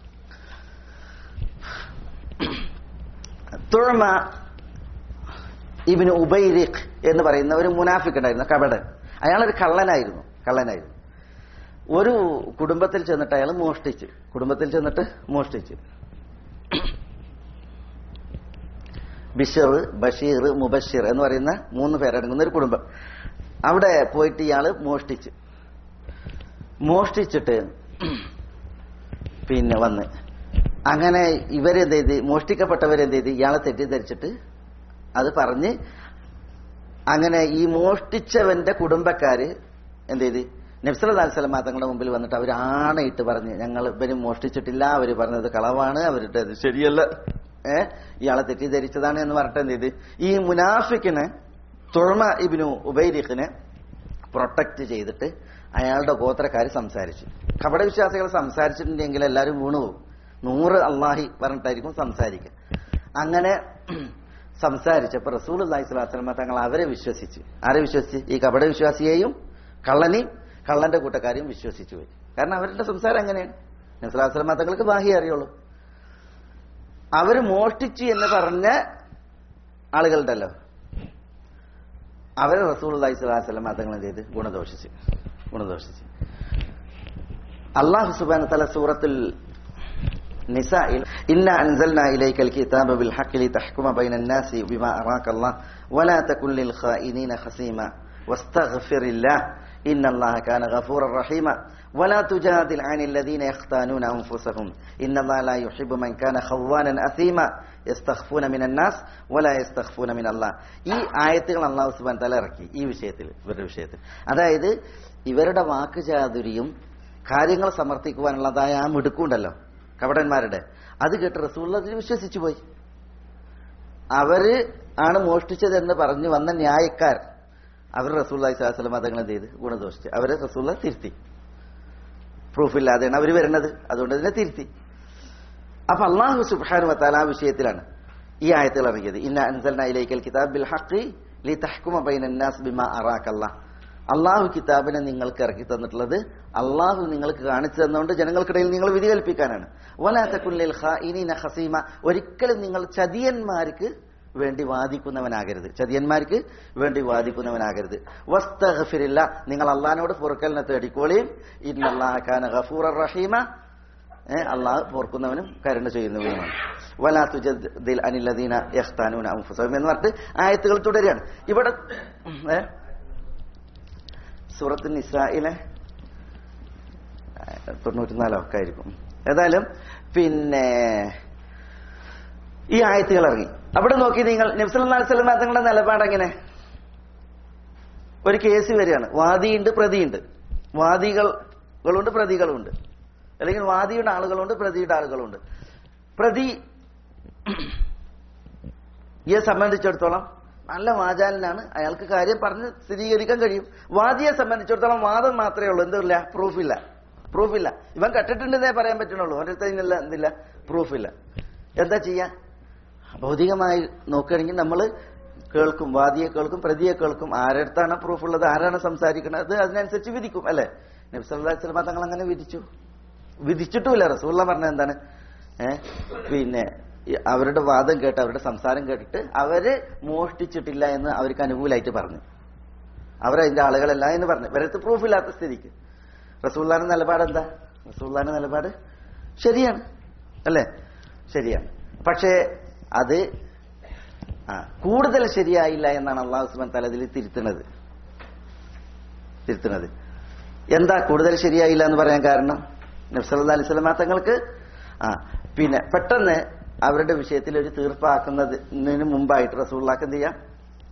തുഴമ ഇബിന് ഉബൈരിഖ് എന്ന് പറയുന്ന ഒരു മുനാഫിക് ഉണ്ടായിരുന്നു കപടൻ അയാളൊരു കള്ളനായിരുന്നു കള്ളനായിരുന്നു ഒരു കുടുംബത്തിൽ ചെന്നിട്ട് അയാൾ മോഷ്ടിച്ചു കുടുംബത്തിൽ ചെന്നിട്ട് മോഷ്ടിച്ചു ബിഷർ ബഷീർ മുബഷീർ എന്ന് പറയുന്ന മൂന്ന് പേരടങ്ങുന്ന ഒരു കുടുംബം അവിടെ പോയിട്ട് ഇയാള് മോഷ്ടിച്ചു മോഷ്ടിച്ചിട്ട് പിന്നെ വന്ന് അങ്ങനെ ഇവരെന്ത് ചെയ്ത് മോഷ്ടിക്കപ്പെട്ടവരെന്ത് ചെയ്ത് ഇയാളെ തെറ്റിദ്ധരിച്ചിട്ട് അത് പറഞ്ഞ് അങ്ങനെ ഈ മോഷ്ടിച്ചവന്റെ കുടുംബക്കാര് എന്ത് ചെയ്ത് നബ്സലാസ്ലം തങ്ങളുടെ മുമ്പിൽ വന്നിട്ട് അവർ ആണയിട്ട് പറഞ്ഞ് ഞങ്ങൾ ഇവര് മോഷ്ടിച്ചിട്ടില്ല അവര് പറഞ്ഞത് കളവാണ് അവരുടെ അത് ശരിയല്ല ഏ ഇയാളെ തെറ്റിദ്ധരിച്ചതാണ് എന്ന് പറഞ്ഞിട്ട് എന്ത് ചെയ്ത് ഈ മുനാഫിക്കിന് തുഴമ ഇബിനു ഉബൈരിഖിനെ പ്രൊട്ടക്ട് ചെയ്തിട്ട് അയാളുടെ ഗോത്രക്കാർ സംസാരിച്ചു കപട വിശ്വാസികൾ സംസാരിച്ചിട്ടുണ്ടെങ്കിൽ എല്ലാവരും വീണുപോകും നൂറ് അള്ളാഹി പറഞ്ഞിട്ടായിരിക്കും സംസാരിക്കുക അങ്ങനെ സംസാരിച്ചപ്പോൾ റസൂൽ അള്ളാഹി സ്വലാസ്ലമ തങ്ങൾ അവരെ വിശ്വസിച്ച് ആരെ വിശ്വസിച്ച് ഈ കപട വിശ്വാസിയെയും കള്ളനെയും കള്ളന്റെ കൂട്ടക്കാരെയും വിശ്വസിച്ചു പോയി കാരണം അവരുടെ സംസാരം അങ്ങനെയാണ് നസ്ലാസ്ലമ തങ്ങൾക്ക് ബാഹ്യ അറിയുള്ളൂ അവര് മോഷ്ടിച്ചു എന്ന് പറഞ്ഞ ആളുകളുണ്ടല്ലോ അവരെ റസൂൽ അള്ളാഹി സ്വലാസ്ലമ തങ്ങൾ എന്ത് ചെയ്ത് ഗുണദോഷിച്ച് ഗുണദോഷിച്ച് അള്ളാഹു സുബാന തല സൂറത്തിൽ നിസായിൽ ഇന്ന അൻസൽന ഇലൈക الكتاب بالحق لتحكم بين الناس بما أراك الله ولا تكن للخائنين خصيما واستغفر الله إن الله كان غفورا رحيما ولا تجادل عن الذين يختانون أنفسهم إن الله لا يحب من كان خوانا أثيما يستخفون من الناس ولا يستخفون من الله ഈ ആയത്തുകൾ അള്ളാഹു സുബാൻ തല ഇറക്കി ഈ വിഷയത്തിൽ ഇവരുടെ വിഷയത്തിൽ അതായത് ഇവരുടെ വാക്കുചാതുരിയും കാര്യങ്ങൾ സമർത്ഥിക്കുവാനുള്ളതായ ആ മിടുക്കുണ്ടല്ലോ കപടന്മാരുടെ അത് കേട്ട് റസൂൽ അതിൽ വിശ്വസിച്ചു പോയി അവര് ആണ് മോഷ്ടിച്ചതെന്ന് പറഞ്ഞു വന്ന ന്യായക്കാർ അവർ റസൂല്ലായി സ്വലാസ്ലം മതങ്ങൾ എന്ത് ചെയ്ത് ഗുണദോഷിച്ച് അവരെ റസൂള്ള തിരുത്തി പ്രൂഫില്ലാതെയാണ് അവർ വരുന്നത് അതുകൊണ്ട് ഇതിനെ തിരുത്തി അപ്പൊ അള്ളാഹു സുബ്ഹാനു വത്താല ആ വിഷയത്തിലാണ് ഈ ആയത്തുകൾ ഇറങ്ങിയത് ഇന്ന അൻസൽന ഇലൈക്കൽ കിതാബ് ബിൽ ഹഖി ലി തഹ്കുമ ബൈനൻ നാസ് ബിമാ അറാക്കല്ലാ അള്ളാഹു കിതാബിനെ നിങ്ങൾക്ക് ഇറക്കി തന്നിട്ടുള്ളത് അള്ളാഹു നിങ്ങൾക്ക് കാണിച്ചു തന്നുകൊണ്ട് ജനങ്ങൾക്കിടയിൽ നിങ്ങൾ വിധി കൽപ്പിക്കാനാണ് വലാത്തക്കുള്ളിൽ ഖാഇനീന ഹസീമ ഒരിക്കലും നിങ്ങൾ ചതിയന്മാർക്ക് വേണ്ടി വാദിക്കുന്നവനാകരുത് ചതിയന്മാർക്ക് വേണ്ടി വാദിക്കുന്നവനാകരുത് വസ്തഗ്ഫിരില്ല നിങ്ങൾ അള്ളഹാനോട് പൊറുക്കലിനെ തേടിക്കോളിയും ഇന്നല്ലാഹ ഗഫൂർ റഹീമ ഏഹ് അള്ളാഹ് പൊറുക്കുന്നവനും കരുണ ചെയ്യുന്നവനുമാണ് വലാ തുജദ്ദിൽ അനില്ലദീന യഖ്താനൂന അൻഫുസഹും എന്ന് പറഞ്ഞിട്ട് ആയത്തുകൾ തുടരുകയാണ് ഇവിടെ ഏഹ് സൂറത്ത് നിസ്രായിലെ തൊണ്ണൂറ്റിനാലോ ഒക്കെ ആയിരിക്കും ഏതായാലും പിന്നെ ഈ ആയത്തുകൾ ഇറങ്ങി അവിടെ നോക്കി നിങ്ങൾ നബ്സല്ലാസ്ലം തങ്ങളുടെ നിലപാട് എങ്ങനെ ഒരു കേസ് വരികയാണ് വാദിയുണ്ട് പ്രതിയുണ്ട് വാദികളുണ്ട് പ്രതികളുണ്ട് അല്ലെങ്കിൽ വാദിയുടെ ആളുകളുണ്ട് പ്രതിയുടെ ആളുകളുണ്ട് പ്രതി യെ സംബന്ധിച്ചിടത്തോളം നല്ല വാചാലനാണ് അയാൾക്ക് കാര്യം പറഞ്ഞ് സ്ഥിരീകരിക്കാൻ കഴിയും വാദിയെ സംബന്ധിച്ചിടത്തോളം വാദം മാത്രമേ ഉള്ളൂ എന്തില്ല പ്രൂഫില്ല പ്രൂഫില്ല ഇവൻ കെട്ടിട്ടുണ്ടെന്നേ പറയാൻ പറ്റുന്നുള്ളൂ അവൻ്റെ അടുത്ത് എന്തില്ല പ്രൂഫില്ല എന്താ ചെയ്യാ ഭൗതികമായി നോക്കുകയാണെങ്കിൽ നമ്മൾ കേൾക്കും വാദിയെ കേൾക്കും പ്രതിയെ കേൾക്കും ആരടുത്താണ് പ്രൂഫ് ഉള്ളത് ആരാണ് സംസാരിക്കുന്നത് അതിനനുസരിച്ച് വിധിക്കും അല്ലെ നബ്സല്ലാ തങ്ങൾ അങ്ങനെ വിധിച്ചു വിധിച്ചിട്ടുമില്ല റസൂള്ള പറഞ്ഞത് എന്താണ് ഏഹ് പിന്നെ അവരുടെ വാദം കേട്ട് അവരുടെ സംസാരം കേട്ടിട്ട് അവര് മോഷ്ടിച്ചിട്ടില്ല എന്ന് അവർക്ക് അനുകൂലമായിട്ട് പറഞ്ഞു അവരതിന്റെ ആളുകളല്ല എന്ന് പറഞ്ഞു ഇവരത്ത് പ്രൂഫില്ലാത്ത സ്ഥിതിക്ക് റസൂള്ളാന്റെ നിലപാട് എന്താ റസൂള്ളാന്റെ നിലപാട് ശരിയാണ് അല്ലേ ശരിയാണ് പക്ഷേ അത് ആ കൂടുതൽ ശരിയായില്ല എന്നാണ് അള്ളാഹു സുബാൻ തലതിൽ തിരുത്തുന്നത് തിരുത്തുന്നത് എന്താ കൂടുതൽ ശരിയായില്ല എന്ന് പറയാൻ കാരണം നബ്സല്ലാ അലൈഹി സ്വലമാ തങ്ങൾക്ക് ആ പിന്നെ പെട്ടെന്ന് അവരുടെ വിഷയത്തിൽ ഒരു തീർപ്പാക്കുന്നതിന് മുമ്പായിട്ട് റസൂള്ളാക്ക് എന്ത് ചെയ്യാം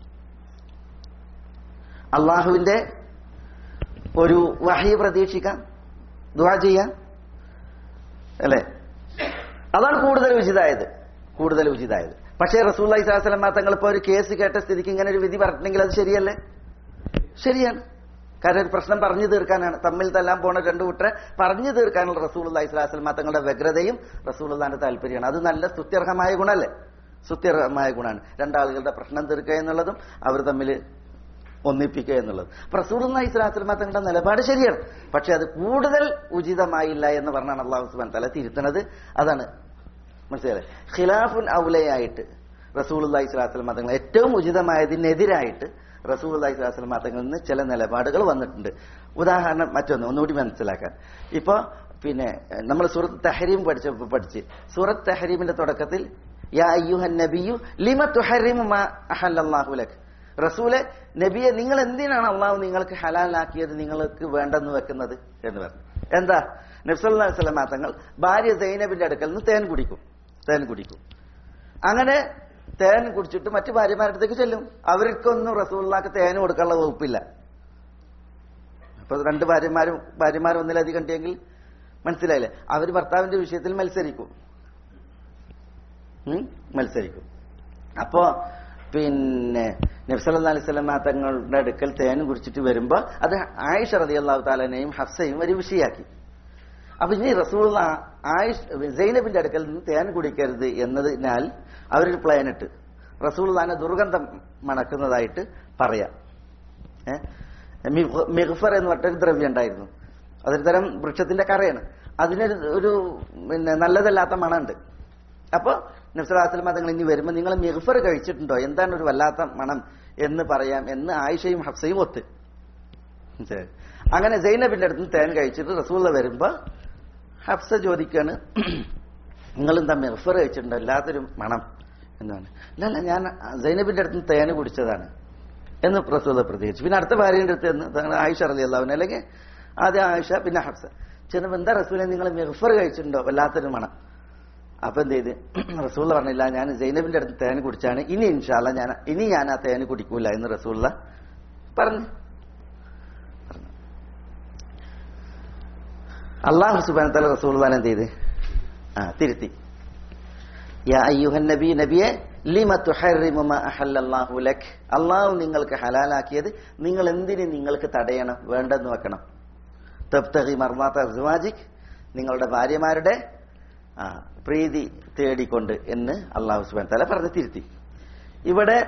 അള്ളാഹുവിന്റെ ഒരു വഹി പ്രതീക്ഷിക്കാം ദുവാ ചെയ്യാം അല്ലേ അതാണ് കൂടുതൽ ഉചിതായത് കൂടുതൽ ഉചിതായത് പക്ഷേ റസൂല്ലി സ്വലാസ്ലം തങ്ങൾ ഇപ്പൊ ഒരു കേസ് കേട്ട സ്ഥിതിക്ക് ഇങ്ങനെ ഒരു വിധി പറഞ്ഞിട്ടുണ്ടെങ്കിൽ അത് ശരിയല്ലേ ശരിയാണ് കാരണം ഒരു പ്രശ്നം പറഞ്ഞു തീർക്കാനാണ് തമ്മിൽ തല്ലാൻ പോണ രണ്ടു കൂട്ടരെ പറഞ്ഞു തീർക്കാനുള്ള റസൂൽ ഇസ്ലാസ്ലമ തങ്ങളുടെ വ്യഗ്രതയും റസൂലുള്ളാന്റെ താല്പര്യമാണ് അത് നല്ല സ്തുത്യർഹമായ ഗുണമല്ലേ സ്തുത്യർഹമായ ഗുണമാണ് രണ്ടാളുകളുടെ പ്രശ്നം തീർക്കുക എന്നുള്ളതും അവർ തമ്മിൽ ഒന്നിപ്പിക്കുക എന്നുള്ളത് അപ്പൊ റസൂൽ ഇസ്ലാസ്ലമ തങ്ങളുടെ നിലപാട് ശരിയാണ് പക്ഷെ അത് കൂടുതൽ ഉചിതമായില്ല എന്ന് പറഞ്ഞാണ് അള്ളാഹു സുബാൻ തല തിരുത്തുന്നത് അതാണ് മനസ്സിലായി ഖിലാഫുൻ ഔലയായിട്ട് റസൂൽ ഇസ്ലാസ്ലം മതങ്ങൾ ഏറ്റവും ഉചിതമായതിനെതിരായിട്ട് റസൂൽ ഇസ്ലാസ്ലം മതങ്ങളിൽ നിന്ന് ചില നിലപാടുകൾ വന്നിട്ടുണ്ട് ഉദാഹരണം മറ്റൊന്ന് ഒന്നുകൂടി മനസ്സിലാക്കാൻ ഇപ്പൊ പിന്നെ നമ്മൾ സൂറത്ത് തഹരീം പഠിച്ചപ്പോ പഠിച്ച് സൂറത്ത് തഹരീമിന്റെ തുടക്കത്തിൽ യാ അയ്യുഹൻ നബിയു ലിമ തുഹരിമു മാ അഹല്ലല്ലാഹു ലക് റസൂലെ നബിയെ നിങ്ങൾ എന്തിനാണ് അള്ളാഹു നിങ്ങൾക്ക് ഹലാലാക്കിയത് നിങ്ങൾക്ക് വേണ്ടെന്ന് വെക്കുന്നത് എന്ന് പറഞ്ഞു എന്താ നബ്സല്ലാ വസ്ലം തങ്ങൾ ഭാര്യ സൈനബിന്റെ അടുക്കൽ നിന്ന് തേൻ കുടിക്കും തേൻ കുടിക്കും അങ്ങനെ തേൻ കുടിച്ചിട്ട് മറ്റു ഭാര്യമാരുടെ അടുത്തേക്ക് ചെല്ലും അവർക്കൊന്നും റസൂള്ളാക്ക് തേൻ കൊടുക്കാനുള്ള വകുപ്പില്ല അപ്പൊ രണ്ട് ഭാര്യമാരും ഭാര്യമാരും ഒന്നിലധികം ഉണ്ടെങ്കിൽ മനസ്സിലായില്ലേ അവർ ഭർത്താവിന്റെ വിഷയത്തിൽ മത്സരിക്കും ഉം? മത്സരിക്കും അപ്പോ പിന്നെ നബ്സല്ലാ അലൈഹി സ്വലം തങ്ങളുടെ അടുക്കൽ തേൻ കുടിച്ചിട്ട് വരുമ്പോ അത് ആയിഷ റതി അള്ളാഹു താലനെയും ഹഫ്സയും ഒരു വിഷയാക്കി അപ്പൊ ഇനി റസൂൾ ആയിഷ് സൈനബിന്റെ അടുക്കൽ നിന്ന് തേൻ കുടിക്കരുത് എന്നതിനാൽ അവരൊരു പ്ലാൻ ഇട്ട് റസൂൾ താനെ ദുർഗന്ധം മണക്കുന്നതായിട്ട് പറയാം ഏഹ് മിഗ്ഫർ എന്ന് പറഞ്ഞൊരു ദ്രവ്യം ഉണ്ടായിരുന്നു അതൊരു തരം വൃക്ഷത്തിന്റെ കറയാണ് അതിനൊരു ഒരു പിന്നെ നല്ലതല്ലാത്ത മണമുണ്ട് അപ്പൊ നബ്സലാസ്ലം തങ്ങൾ ഇനി വരുമ്പോൾ നിങ്ങൾ മിഗ്ഫർ കഴിച്ചിട്ടുണ്ടോ എന്താണ് ഒരു വല്ലാത്ത മണം എന്ന് പറയാം എന്ന് ആയിഷയും ഹഫ്സയും ഒത്ത് മനസ്സിലായോ? അങ്ങനെ സൈനബിന്റെ അടുത്ത് നിന്ന് തേൻ കഴിച്ചിട്ട് റസൂള്ള വരുമ്പോ ഹഫ്സ ചോദിക്കാണ് നിങ്ങൾ എന്താ മിഗ്ഫർ കഴിച്ചിട്ടുണ്ടോ അല്ലാത്തൊരു മണം എന്നാണ് ഇല്ല അല്ല ഞാൻ സൈനബിന്റെ അടുത്ത് നിന്ന് തേൻ കുടിച്ചതാണ് എന്ന് റസൂല പ്രതികരിച്ചു പിന്നെ അടുത്ത ഭാര്യയുടെ അടുത്ത് എന്ന് തങ്ങൾ ആയിഷ അറലി അള്ളാഹുവിനെ അല്ലെങ്കിൽ ആദ്യം ആയിഷ പിന്നെ ഹഫ്സ ചെന്നപ്പോ എന്താ റസൂലെ നിങ്ങൾ മിഗ്ഫർ കഴിച്ചിട്ടുണ്ടോ വല്ലാത്തൊരു മണം അപ്പൊ എന്ത് ചെയ്ത് റസൂള്ള പറഞ്ഞില്ല ഞാൻ സൈനബിന്റെ അടുത്ത് തേൻ കുടിച്ചാണ് ഇനി ഇൻഷാല്ല ഞാൻ ഇനി ഞാൻ ആ തേൻ കുടിക്കൂല എന്ന് റസൂള്ള പറഞ്ഞു അള്ളാഹു സുബാൻ തല റസൂൾ എന്ത് ചെയ്ത് ആ തിരുത്തി യാ അയ്യുഹൻ നബി നബിയെ ലിമ തുഹറിമു മാ അഹല്ലല്ലാഹു ലക് അള്ളാഹു നിങ്ങൾക്ക് ഹലാലാക്കിയത് നിങ്ങൾ എന്തിന് നിങ്ങൾക്ക് തടയണം വേണ്ടെന്ന് വെക്കണം തബ്തഗി മർമാത്ത അസ്വാജിക് നിങ്ങളുടെ ഭാര്യമാരുടെ ആ, പ്രീതി തേടിക്കൊണ്ട് എന്ന് അള്ളാഹു സുബാൻ തല പറഞ്ഞ് തിരുത്തി ഇവിടെ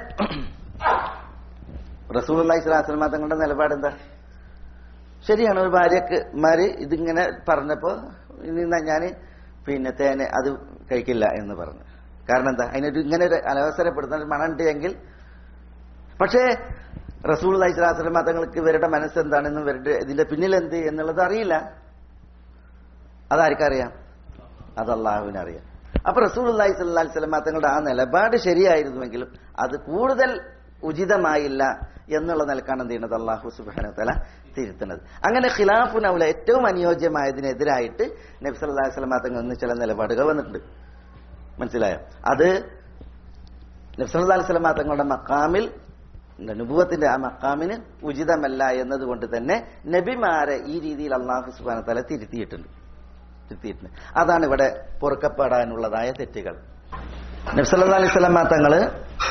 റസൂൽ അള്ളാഹി സ്വലാസ്ലമ തങ്ങളുടെ നിലപാട് എന്താ ശരിയാണ് ഒരു ഭാര്യക്ക് മാര് ഇതിങ്ങനെ പറഞ്ഞപ്പോ ഇനി ഞാൻ പിന്നെ തേനെ അത് കഴിക്കില്ല എന്ന് പറഞ്ഞു കാരണം എന്താ അതിനൊരു ഇങ്ങനെ ഒരു അനവസരപ്പെടുത്തുന്ന ഒരു മണമുണ്ട് എങ്കിൽ പക്ഷേ റസൂൽ അലൈഹിസ്ലാസ്ലം തങ്ങൾക്ക് ഇവരുടെ മനസ്സ് എന്താണെന്നും ഇവരുടെ ഇതിന്റെ പിന്നിൽ എന്ത് എന്നുള്ളത് അറിയില്ല അതാർക്കറിയാം അത് അള്ളാഹുവിനറിയാം അപ്പൊ റസൂൽ അള്ളാഹി സ്വല്ലാ സ്വലം തങ്ങളുടെ ആ നിലപാട് ശരിയായിരുന്നുവെങ്കിലും അത് കൂടുതൽ ഉചിതമായില്ല എന്നുള്ള നിലക്കാണ് എന്ത് ചെയ്യുന്നത് അള്ളാഹു സുബാന തല തിരുത്തുന്നത് അങ്ങനെ ഖിലാഫുൻ ഔല ഏറ്റവും അനുയോജ്യമായതിനെതിരായിട്ട് നബി സല്ലല്ലാഹു അലൈഹി വസല്ലം തങ്ങളിൽ നിന്ന് ചില നിലപാടുകൾ വന്നിട്ടുണ്ട് മനസ്സിലായോ അത് നബി സല്ലല്ലാഹു അലൈഹി വസല്ലം തങ്ങളുടെ മക്കാമിൽ നുബുവത്തിന്റെ ആ മക്കാമിന് ഉചിതമല്ല എന്നതുകൊണ്ട് തന്നെ നബിമാരെ ഈ രീതിയിൽ അള്ളാഹു സുബാന തല തിരുത്തിയിട്ടുണ്ട് തിരുത്തിയിട്ടുണ്ട് അതാണ് ഇവിടെ പൊറുക്കപ്പെടാനുള്ളതായ തെറ്റുകൾ നബി സല്ലല്ലാഹു അലൈഹി വസല്ലം തങ്ങള്